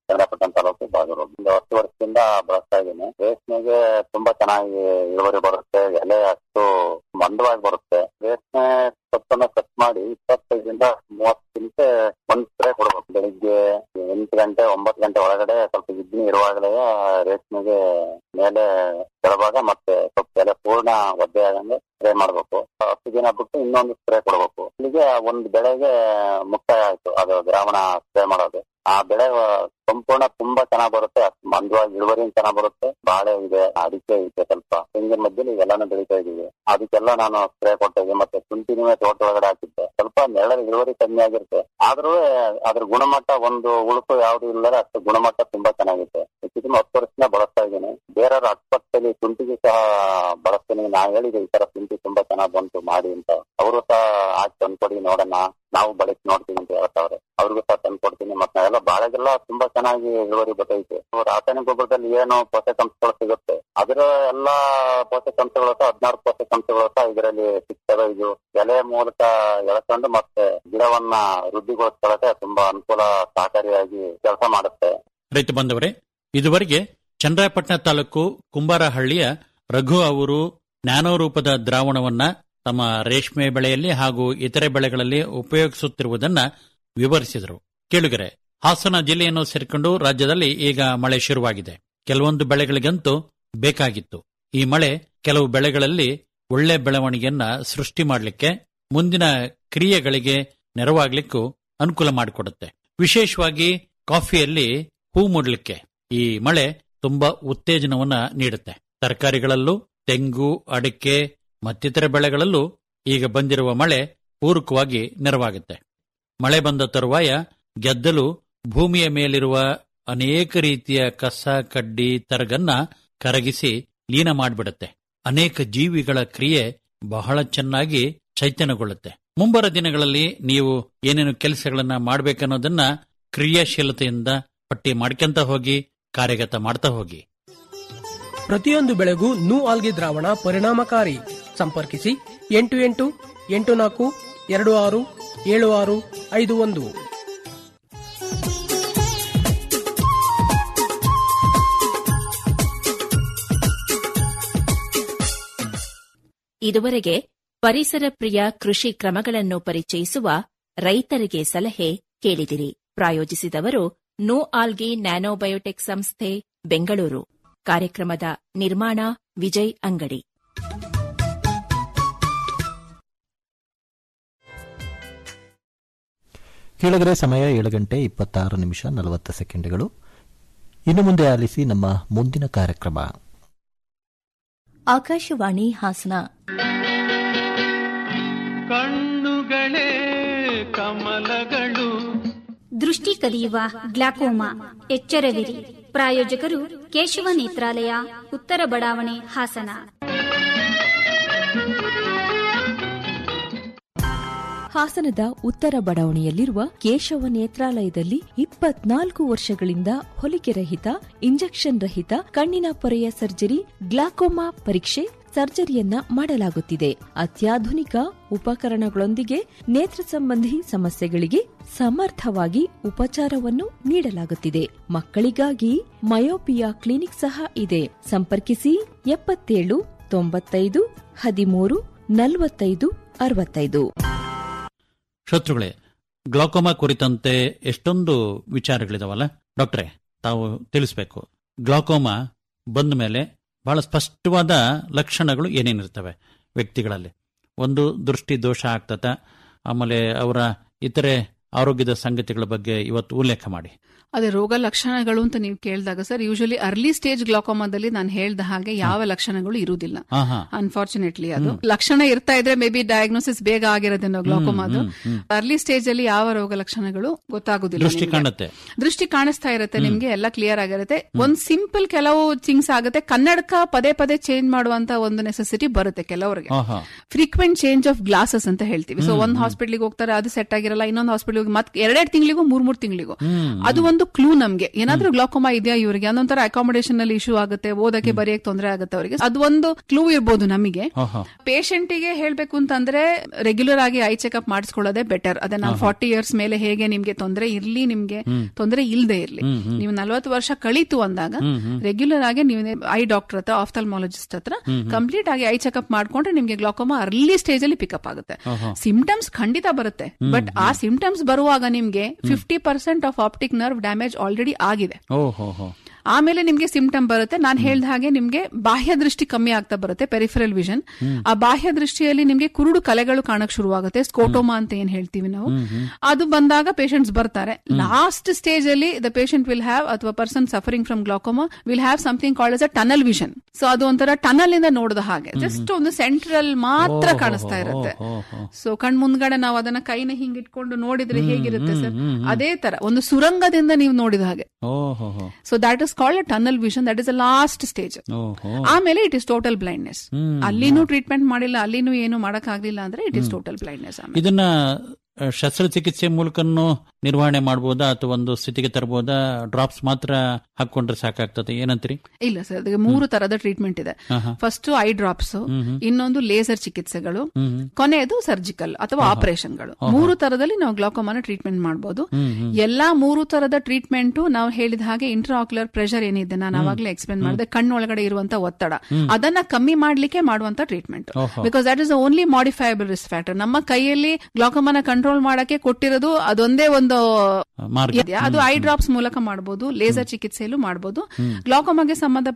ಚನ್ನಪಟ್ಟಣ ತಾಲೂಕು ಬಾಗೂರು ಒಂದು ಹತ್ತು ವರ್ಷದಿಂದ ಬಳಸ್ತಾ ಇದ್ದೀನಿ ರೇಷ್ಮೆಗೆ ತುಂಬಾ ಚೆನ್ನಾಗಿ ಇಳುವರಿ ಬರುತ್ತೆ ಎಲೆ ಅಷ್ಟು ಮಂದವಾಗಿ ಬರುತ್ತೆ ರೇಷ್ಮೆ ಸೊಪ್ಪನ್ನ ಕಟ್ ಮಾಡಿ ಇಪ್ಪತ್ತೈದರಿಂದ ಮೂವತ್ತು ದಿನಕ್ಕೆ ಒಂದ್ ಸ್ಪ್ರೇ ಕೊಡ್ಬೇಕು ಬೆಳಿಗ್ಗೆ ಎಂಟು ಗಂಟೆ ಒಂಬತ್ತು ಗಂಟೆ ಒಳಗಡೆ ಸ್ವಲ್ಪ ಇದ್ನಿ ಇರುವಾಗಲೇ ರೇಷ್ಮೆಗೆ ಮೇಲೆ ಕೆಳಭಾಗ ಮತ್ತೆ ಸ್ವಲ್ಪ ಎಲೆ ಪೂರ್ಣ ಒದ್ದೆ ಆಗಂಗೆ ಸ್ಪ್ರೇ ಮಾಡ್ಬೇಕು ಹತ್ತು ದಿನ ಬಿಟ್ಟು ಇನ್ನೊಂದು ಸ್ಪ್ರೇ ಕೊಡ್ಬೇಕು ಇಲ್ಲಿಗೆ ಒಂದು ಬೆಳೆಗೆ ಮುಕ್ತಾಯ ಆಯ್ತು ಅದು ದ್ರಾವಣ ಸ್ಪ್ರೇ ಮಾಡೋದು ಆ ಬೆಳೆ ಸಂಪೂರ್ಣ ತುಂಬಾ ಚೆನ್ನಾಗ್ ಬರುತ್ತೆ ಅಷ್ಟು ಮಂದವಾಗಿ ಇಳುವರಿ ಚೆನ್ನಾಗ್ ಬರುತ್ತೆ ಬಾಳೆ ಇದೆ ಅಡಿಕೆ ಇದೆ ಸ್ವಲ್ಪ ತೆಂಗಿನ ಮಧ್ಯದಲ್ಲಿ ಇವೆಲ್ಲಾನು ಬೆಳಿತಾ ಇದೀವಿ ಅದಕ್ಕೆಲ್ಲ ನಾನು ಸ್ಪ್ರೇ ಕೊಡ್ತಾ ಇದ್ದೆ ಮತ್ತೆ ಶುಂಠಿನೂ ತೋಟ ಒಳಗಡೆ ಹಾಕಿದ್ದೆ ಸ್ವಲ್ಪ ನೆರಳ ಇಳುವರಿ ಕಮ್ಮಿ ಆಗಿರುತ್ತೆ ಆದ್ರೂ ಅದ್ರ ಗುಣಮಟ್ಟ ಒಂದು ಉಳುಕು ಯಾವ್ದು ಇಲ್ಲದೆ ಅಷ್ಟು ಗುಣಮಟ್ಟ ತುಂಬಾ ಚೆನ್ನಾಗಿದೆ ಹೆಚ್ಚು ಹತ್ತು ವರ್ಷದಿಂದ ಬಳಸ್ತಾ ಇದ್ದೀನಿ ಬೇರೆಯವ್ರ ಅಕ್ಕಪಕ್ಕದಲ್ಲಿ ಶುಂಠಿಗೆ ಸಹ ಬಳಸ್ತೀನಿ ನಾ ಹೇಳಿದೆ ಈ ತರ ಶುಂಠಿ ತುಂಬಾ ಚೆನ್ನಾಗ್ ಬಂತು ಮಾಡಿ ಅಂತ ಅವರು ಸಹ ಹಾಕಿ ತಂದ್ಕೊಡಿ ನೋಡೋಣ ನಾವು ಬಳಸಿ ನೋಡ್ತೀವಿ ಅಂತ ಹೇಳ್ತಾವ್ರೆ ಅವ್ರಿಗೂ ಸಹ ತಂದ್ಕೊಡ್ತೀನಿ ಮತ್ತೆ ಎಲ್ಲ ಬಾಳೆಗೆಲ್ಲ ತುಂಬಾ ಚೆನ್ನಾಗಿ ಇಳುವರಿ ಬರ್ತೈತೆ ರಾಸಾಯನಿಕ ಗೊಬ್ಬರದಲ್ಲಿ ಏನು ಪೋಷಕಾಂಶಗಳು ಸಿಗುತ್ತೆ ಅದರ ಎಲ್ಲಾ ಪೋಷಕಾಂಶಗಳು ಸಹ ಹದಿನಾರು ಪೋಷಕಾಂಶಗಳು ಸಹ ಇದರಲ್ಲಿ ಸಿಗ್ತವೆ ಇದು ಎಲೆ ಮೂಲಕ ಎಳ್ಕೊಂಡು ಮತ್ತೆ ಗಿಡವನ್ನ ವೃದ್ಧಿಗೊಳಿಸ್ಕೊಳ್ಳಕ್ಕೆ ತುಂಬಾ ಅನುಕೂಲ ಸಹಕಾರಿಯಾಗಿ ಕೆಲಸ ಮಾಡುತ್ತೆ ರೈತ ಬಂದವರೇ ಇದುವರೆಗೆ ಚಂದ್ರಾಪಟ್ಟಣ ತಾಲೂಕು ಕುಂಬಾರಹಳ್ಳಿಯ ರಘು ಅವರು ನ್ಯಾನೋ ರೂಪದ ದ್ರಾವಣವನ್ನ ತಮ್ಮ ರೇಷ್ಮೆ ಬೆಳೆಯಲ್ಲಿ ಹಾಗೂ ಇತರೆ ಬೆಳೆಗಳಲ್ಲಿ ಉಪಯೋಗಿಸುತ್ತಿರುವುದನ್ನ ವಿವರಿಸಿದರು ಕೇಳುಗರೆ ಹಾಸನ ಜಿಲ್ಲೆಯನ್ನು ಸೇರಿಕೊಂಡು ರಾಜ್ಯದಲ್ಲಿ ಈಗ ಮಳೆ ಶುರುವಾಗಿದೆ ಕೆಲವೊಂದು ಬೆಳೆಗಳಿಗಂತೂ ಬೇಕಾಗಿತ್ತು ಈ ಮಳೆ ಕೆಲವು ಬೆಳೆಗಳಲ್ಲಿ ಒಳ್ಳೆ ಬೆಳವಣಿಗೆಯನ್ನ ಸೃಷ್ಟಿ ಮಾಡಲಿಕ್ಕೆ ಮುಂದಿನ ಕ್ರಿಯೆಗಳಿಗೆ ನೆರವಾಗ್ಲಿಕ್ಕೂ ಅನುಕೂಲ ಮಾಡಿಕೊಡುತ್ತೆ ವಿಶೇಷವಾಗಿ ಕಾಫಿಯಲ್ಲಿ ಹೂ ಮೂಡಲಿಕ್ಕೆ ಈ ಮಳೆ ತುಂಬಾ ಉತ್ತೇಜನವನ್ನ ನೀಡುತ್ತೆ ತರಕಾರಿಗಳಲ್ಲೂ ತೆಂಗು ಅಡಿಕೆ ಮತ್ತಿತರ ಬೆಳೆಗಳಲ್ಲೂ ಈಗ ಬಂದಿರುವ ಮಳೆ ಪೂರಕವಾಗಿ ನೆರವಾಗುತ್ತೆ ಮಳೆ ಬಂದ ತರುವಾಯ ಗೆದ್ದಲು ಭೂಮಿಯ ಮೇಲಿರುವ ಅನೇಕ ರೀತಿಯ ಕಸ ಕಡ್ಡಿ ತರಗನ್ನ ಕರಗಿಸಿ ಲೀನ ಮಾಡಿಬಿಡುತ್ತೆ ಅನೇಕ ಜೀವಿಗಳ ಕ್ರಿಯೆ ಬಹಳ ಚೆನ್ನಾಗಿ ಚೈತನ್ಯಗೊಳ್ಳುತ್ತೆ ಮುಂಬರುವ ದಿನಗಳಲ್ಲಿ ನೀವು ಏನೇನು ಕೆಲಸಗಳನ್ನ ಮಾಡ್ಬೇಕನ್ನೋದನ್ನ ಕ್ರಿಯಾಶೀಲತೆಯಿಂದ ಪಟ್ಟಿ ಮಾಡ್ಕೊಂತ ಹೋಗಿ ಕಾರ್ಯಗತ ಮಾಡ್ತಾ ಹೋಗಿ ಪ್ರತಿಯೊಂದು ಬೆಳೆಗೂ ನೂ ಆಲ್ಗೆ ದ್ರಾವಣ ಪರಿಣಾಮಕಾರಿ ಸಂಪರ್ಕಿಸಿ ಎಂಟು ಎಂಟು ಎಂಟು ನಾಲ್ಕು ಎರಡು ಆರು ಏಳು ಆರು ಐದು ಒಂದು ಇದುವರೆಗೆ ಪರಿಸರ ಪ್ರಿಯ ಕೃಷಿ ಕ್ರಮಗಳನ್ನು ಪರಿಚಯಿಸುವ ರೈತರಿಗೆ ಸಲಹೆ ಕೇಳಿದಿರಿ ಪ್ರಾಯೋಜಿಸಿದವರು ನೋ ಆಲ್ಗಿ ನ್ಯಾನೋಬಯೋಟೆಕ್ ಸಂಸ್ಥೆ ಬೆಂಗಳೂರು ಕಾರ್ಯಕ್ರಮದ ನಿರ್ಮಾಣ ವಿಜಯ್ ಅಂಗಡಿ ಕೇಳಿದರೆ ಸಮಯ ಏಳು ಗಂಟೆ ಇಪ್ಪತ್ತಾರು ನಿಮಿಷ ನಲವತ್ತು ಸೆಕೆಂಡ್ಗಳು ಇನ್ನು ಮುಂದೆ ಆಲಿಸಿ ನಮ್ಮ ಮುಂದಿನ ಕಾರ್ಯಕ್ರಮ ಆಕಾಶವಾಣಿ ಹಾಸನ ಕಣ್ಣುಗಳೇ ಕಮಲಗಳು ದೃಷ್ಟಿ ಕಲಿಯುವ ಗ್ಲಾಕೋಮಾ ಎಚ್ಚರವಿರಿ ಪ್ರಾಯೋಜಕರು ಕೇಶವ ನೇತ್ರಾಲಯ ಉತ್ತರ ಬಡಾವಣೆ ಹಾಸನ ಹಾಸನದ ಉತ್ತರ ಬಡಾವಣೆಯಲ್ಲಿರುವ ಕೇಶವ ನೇತ್ರಾಲಯದಲ್ಲಿ ಇಪ್ಪತ್ನಾಲ್ಕು ವರ್ಷಗಳಿಂದ ಹೊಲಿಕೆ ರಹಿತ ಇಂಜೆಕ್ಷನ್ ರಹಿತ ಕಣ್ಣಿನ ಪೊರೆಯ ಸರ್ಜರಿ ಗ್ಲಾಕೋಮಾ ಪರೀಕ್ಷೆ ಸರ್ಜರಿಯನ್ನ ಮಾಡಲಾಗುತ್ತಿದೆ ಅತ್ಯಾಧುನಿಕ ಉಪಕರಣಗಳೊಂದಿಗೆ ನೇತ್ರ ಸಂಬಂಧಿ ಸಮಸ್ಯೆಗಳಿಗೆ ಸಮರ್ಥವಾಗಿ ಉಪಚಾರವನ್ನು ನೀಡಲಾಗುತ್ತಿದೆ ಮಕ್ಕಳಿಗಾಗಿ ಮಯೋಪಿಯಾ ಕ್ಲಿನಿಕ್ ಸಹ ಇದೆ ಸಂಪರ್ಕಿಸಿ ಎಪ್ಪತ್ತೇಳು ತೊಂಬತ್ತೈದು ಹದಿಮೂರು ನಲವತ್ತೈದು ಅರವತ್ತೈದು ಶತ್ರುಗಳೇ ಗ್ಲಾಕೋಮಾ ಕುರಿತಂತೆ ಎಷ್ಟೊಂದು ವಿಚಾರಗಳಿದಾವಲ್ಲ ಡಾಕ್ಟ್ರೆ ತಾವು ತಿಳಿಸ್ಬೇಕು ಗ್ಲಾಕೋಮಾ ಬಂದ ಮೇಲೆ ಬಹಳ ಸ್ಪಷ್ಟವಾದ ಲಕ್ಷಣಗಳು ಏನೇನಿರ್ತವೆ ವ್ಯಕ್ತಿಗಳಲ್ಲಿ ಒಂದು ದೃಷ್ಟಿ ದೋಷ ಆಗ್ತತ ಆಮೇಲೆ ಅವರ ಇತರೆ ಆರೋಗ್ಯದ ಸಂಗತಿಗಳ ಬಗ್ಗೆ ಇವತ್ತು ಉಲ್ಲೇಖ ಮಾಡಿ ಅದೇ ರೋಗ ಲಕ್ಷಣಗಳು ಅಂತ ನೀವು ಕೇಳಿದಾಗ ಸರ್ ಯೂಶಲಿ ಅರ್ಲಿ ಸ್ಟೇಜ್ ಗ್ಲಾಕೋಮಾದಲ್ಲಿ ನಾನು ಹೇಳ್ದ ಹಾಗೆ ಯಾವ ಲಕ್ಷಣಗಳು ಇರುವುದಿಲ್ಲ ಹಾ, ಹಾ. ಅನ್ಫಾರ್ಚುನೇಟ್ಲಿ ಅದು ಲಕ್ಷಣ ಇರ್ತಾ ಇದ್ರೆ ಮೇ ಬಿ ಡಯಾಗ್ನೋಸಿಸ್ ಬೇಗ ಆಗಿರೋದೇನೋ ಗ್ಲಾಕೋಮಾದು ಹ್ಮ್, ಹ್ಮ್. ಅರ್ಲಿ ಸ್ಟೇಜ್ ಅಲ್ಲಿ ಯಾವ ರೋಗ ಲಕ್ಷಣಗಳು ಗೊತ್ತಾಗುದಿಲ್ಲ ದೃಷ್ಟಿ ನಿಮ್ಗೆ. ಕಾಣುತ್ತೆ ದೃಷ್ಟಿ ಕಾಣಿಸ್ತಾ ಇರುತ್ತೆ ನಿಮ್ಗೆ ಎಲ್ಲ ಕ್ಲಿಯರ್ ಆಗಿರುತ್ತೆ ಒಂದ್ ಸಿಂಪಲ್ ಕೆಲವು ಥಿಂಗ್ಸ್ ಆಗುತ್ತೆ ಕನ್ನಡಕ ಪದೇ ಪದೇ ಚೇಂಜ್ ಮಾಡುವಂತ ಒಂದು ನೆಸೆಸಿಟಿ ಬರುತ್ತೆ ಕೆಲವರಿಗೆ ಆಹಾ. ಫ್ರೀಕ್ವೆಂಟ್ ಚೇಂಜ್ ಆಫ್ ಗ್ಲಾಸಸ್ ಅಂತ ಹೇಳ್ತೀವಿ ಸೊ ಒಂದ್ ಹಾಸ್ಪಿಟ್ಲಿಗೆ ಹೋಗ್ತಾರೆ ಅದು ಸೆಟ್ ಆಗಿರಲ್ಲ ಇನ್ನೊಂದು ಹಾಸ್ಪಿಟಲ್ ತಿಂಗಳು ಮತ್ ಎರಡೆರಡು ತಿಂಗಳಿಗೂ ಮೂರ್ ಮೂರ್ ತಿಂಗಳಿಗೂ ಅದು ಒಂದು ಕ್ಲೂ ನಮ್ಗೆ ಏನಾದ್ರೂ ಗ್ಲಾಕೋಮಾ ಇದೆಯಾ ಇವರಿಗೆ ಅದೊಂಥರ ಅಕಾಮಿಡೇಷನ್ ಅಲ್ಲಿ ಇಶ್ಯೂ ಆಗುತ್ತೆ ಓದಕ್ಕೆ ಬರೆಯಕ್ಕೆ ತೊಂದರೆ ಆಗುತ್ತೆ ಅವರಿಗೆ ಅದು ಒಂದು ಕ್ಲೂ ಇರ್ಬೋದು ನಮಗೆ ಪೇಷಂಟ್ ಗೆ ಹೇಳ್ಬೇಕು ಅಂತಂದ್ರೆ ರೆಗ್ಯುಲರ್ ಆಗಿ ಐ ಚೆಕ್ಅಪ್ ಮಾಡಿಸ್ಕೊಳ್ಳೋದೇ ಬೆಟರ್ ಅದೇ ನಾವು ಫಾರ್ಟಿ ಇಯರ್ಸ್ ಮೇಲೆ ಹೇಗೆ ನಿಮ್ಗೆ ತೊಂದರೆ ಇರ್ಲಿ ನಿಮ್ಗೆ ತೊಂದರೆ ಇಲ್ಲದೆ ಇರ್ಲಿ ನೀವು ನಲ್ವತ್ತು ವರ್ಷ ಕಳೀತು ಅಂದಾಗ ರೆಗ್ಯುಲರ್ ಆಗಿ ನೀವು ಐ ಡಾಕ್ಟರ್ ಹತ್ರ ಆಫ್ಥಲ್ಮಾಲಜಿಸ್ಟ್ ಹತ್ರ ಕಂಪ್ಲೀಟ್ ಆಗಿ ಐ ಚೆಕ್ಅಪ್ ಮಾಡ್ಕೊಂಡ್ರೆ ನಿಮ್ಗೆ ಗ್ಲಾಕೋಮಾ ಅರ್ಲಿ ಸ್ಟೇಜ್ ಅಲ್ಲಿ ಪಿಕಪ್ ಆಗುತ್ತೆ ಸಿಂಪ್ಟಮ್ಸ್ ಖಂಡಿತ ಬರುತ್ತೆ ಬಟ್ ಆ ಸಿಂಪ್ಟಮ್ಸ್ ಬರುವಾಗ ನಿಮ್ಗೆ fifty percent of optic nerve damage already ಆಗಿದೆ ಓಹೋ ಹೋ ಆಮೇಲೆ ನಿಮ್ಗೆ ಸಿಂಪ್ಟಮ್ ಬರುತ್ತೆ ನಾನು ಹೇಳ್ದ ಹಾಗೆ ನಿಮ್ಗೆ ಬಾಹ್ಯ ದೃಷ್ಟಿ ಕಮ್ಮಿ ಆಗ್ತಾ ಬರುತ್ತೆ ಪೆರಿಫರಲ್ ವಿಷನ್ ಆ ಬಾಹ್ಯ ದೃಷ್ಟಿಯಲ್ಲಿ ನಿಮ್ಗೆ ಕುರುಡು ಕಲೆಗಳು ಕಾಣಕ್ ಶುರುವಾಗುತ್ತೆ ಸ್ಕೋಟೋಮಾ ಅಂತ ಏನ್ ಹೇಳ್ತೀವಿ ನಾವು ಅದು ಬಂದಾಗ ಪೇಷಂಟ್ಸ್ ಬರ್ತಾರೆ ಲಾಸ್ಟ್ ಸ್ಟೇಜ್ ಅಲ್ಲಿ ದ ಪೇಷಂಟ್ ವಿಲ್ ಹ್ಯಾವ್ ಅಥವಾ person suffering from glaucoma will have something called as a tunnel vision so ಅದು ಒಂಥರ ಟನಲ್ ಇಂದ ನೋಡಿದ ಹಾಗೆ ಜಸ್ಟ್ ಒಂದು ಸೆಂಟ್ರಲ್ ಮಾತ್ರ ಕಾಣಿಸ್ತಾ ಇರುತ್ತೆ ಸೊ ಕಣ್ ಮುಂದ್ಗಡೆ ನಾವು ಅದನ್ನ ಕೈನ ಹಿಂಗ್ ಇಟ್ಕೊಂಡು ನೋಡಿದ್ರೆ ಹೇಗಿರುತ್ತೆ ಸರ್ ಅದೇ ತರ ಒಂದು ಸುರಂಗದಿಂದ ನೀವು ನೋಡಿದ ಹಾಗೆ ಓಹೋ ಹೋ so that is called a tunnel vision that is a last stage ಓಹೋ ಆಮೇಲೆ ಇಟ್ ಇಸ್ ಟೋಟಲ್ ಬ್ಲೈಂಡ್ನೆಸ್ ಅಲ್ಲಿನೂ ಟ್ರೀಟ್ಮೆಂಟ್ ಮಾಡಿಲ್ಲ ಅಲ್ಲಿನೂ ಏನು ಮಾಡಕ್ ಆಗ್ಲಿಲ್ಲ ಅಂದ್ರೆ ಇಟ್ ಇಸ್ ಟೋಟಲ್ ಬ್ಲೈಂಡ್ನೆಸ್ ಆಮೇಲೆ ಇದನ್ನ ಆ, ಶಸ್ತ್ರಚಿಕಿತ್ಸೆ ಮೂಲಕನೂ ನಿರ್ವಹಣೆ ಮಾಡಬಹುದಾ ಅಥವಾ ಒಂದು ಸ್ಥಿತಿಗೆ ತರಬಹುದಾ ಡ್ರಾಪ್ಸ್ ಮಾತ್ರ ಹಾಕೊಂಡ್ರೆ ಸಾಕಾಗ್ತದೆ ಏನಂತೀರಿ ಇಲ್ಲ ಸರ್ ಅದಕ್ಕೆ ಮೂರು ತರದ ಟ್ರೀಟ್ಮೆಂಟ್ ಇದೆ ಆಹಾ. ಫಸ್ಟ್ ಐ ಡ್ರಾಪ್ಸ್ ಇನ್ನೊಂದು ಲೇಸರ್ ಚಿಕಿತ್ಸೆಗಳು ಹ್ಮ್. ಕೊನೆಯದು ಸರ್ಜಿಕಲ್ ಅಥವಾ ಆಪರೇಷನ್ಗಳು ಮೂರು ತರದಲ್ಲಿ ನಾವು ಗ್ಲಾಕೋಮಾನ ಟ್ರೀಟ್ಮೆಂಟ್ ಮಾಡಬಹುದು ಎಲ್ಲಾ ಮೂರು ತರದ ಟ್ರೀಟ್ಮೆಂಟ್ ನಾವು ಹೇಳಿದ ಹಾಗೆ ಇಂಟ್ರಾಕ್ಯುಲರ್ ಪ್ರೆಷರ್ ಏನಿದೆ ನಾನು ಅವಾಗಲೇ ಎಕ್ಸ್ಪ್ಲೇನ್ ಮಾಡಿದೆ ಕಣ್ಣೊಳಗಡೆ ಇರುವಂತ ಒತ್ತಡ ಅದನ್ನ ಕಮ್ಮಿ ಮಾಡ್ಲಿಕ್ಕೆ ಮಾಡುವಂತ ಟ್ರೀಟ್ಮೆಂಟ್ ಓಹೋ. Because that is only modifiable risk factor ನಮ್ಮ ಕೈಯಲ್ಲಿ ಗ್ಲಾಕೋಮಾನ ಕಂಟ್ರೋಲ್ ಮಾಡಕ್ಕೆ ಕೊಟ್ಟಿರೋದು ಅದೊಂದೇ ಒಂದು ಮಾರ್ಗ ಇದೆ. ಅದು ಐ ಡ್ರಾಪ್ಸ್ ಮೂಲಕ ಮಾಡಬಹುದು ಲೇಸರ್ ಚಿಕಿತ್ಸೆಯಲ್ಲೂ ಮಾಡಬಹುದು ಗ್ಲಾಕೋಮಾಗೆ ಸಂಬಂಧ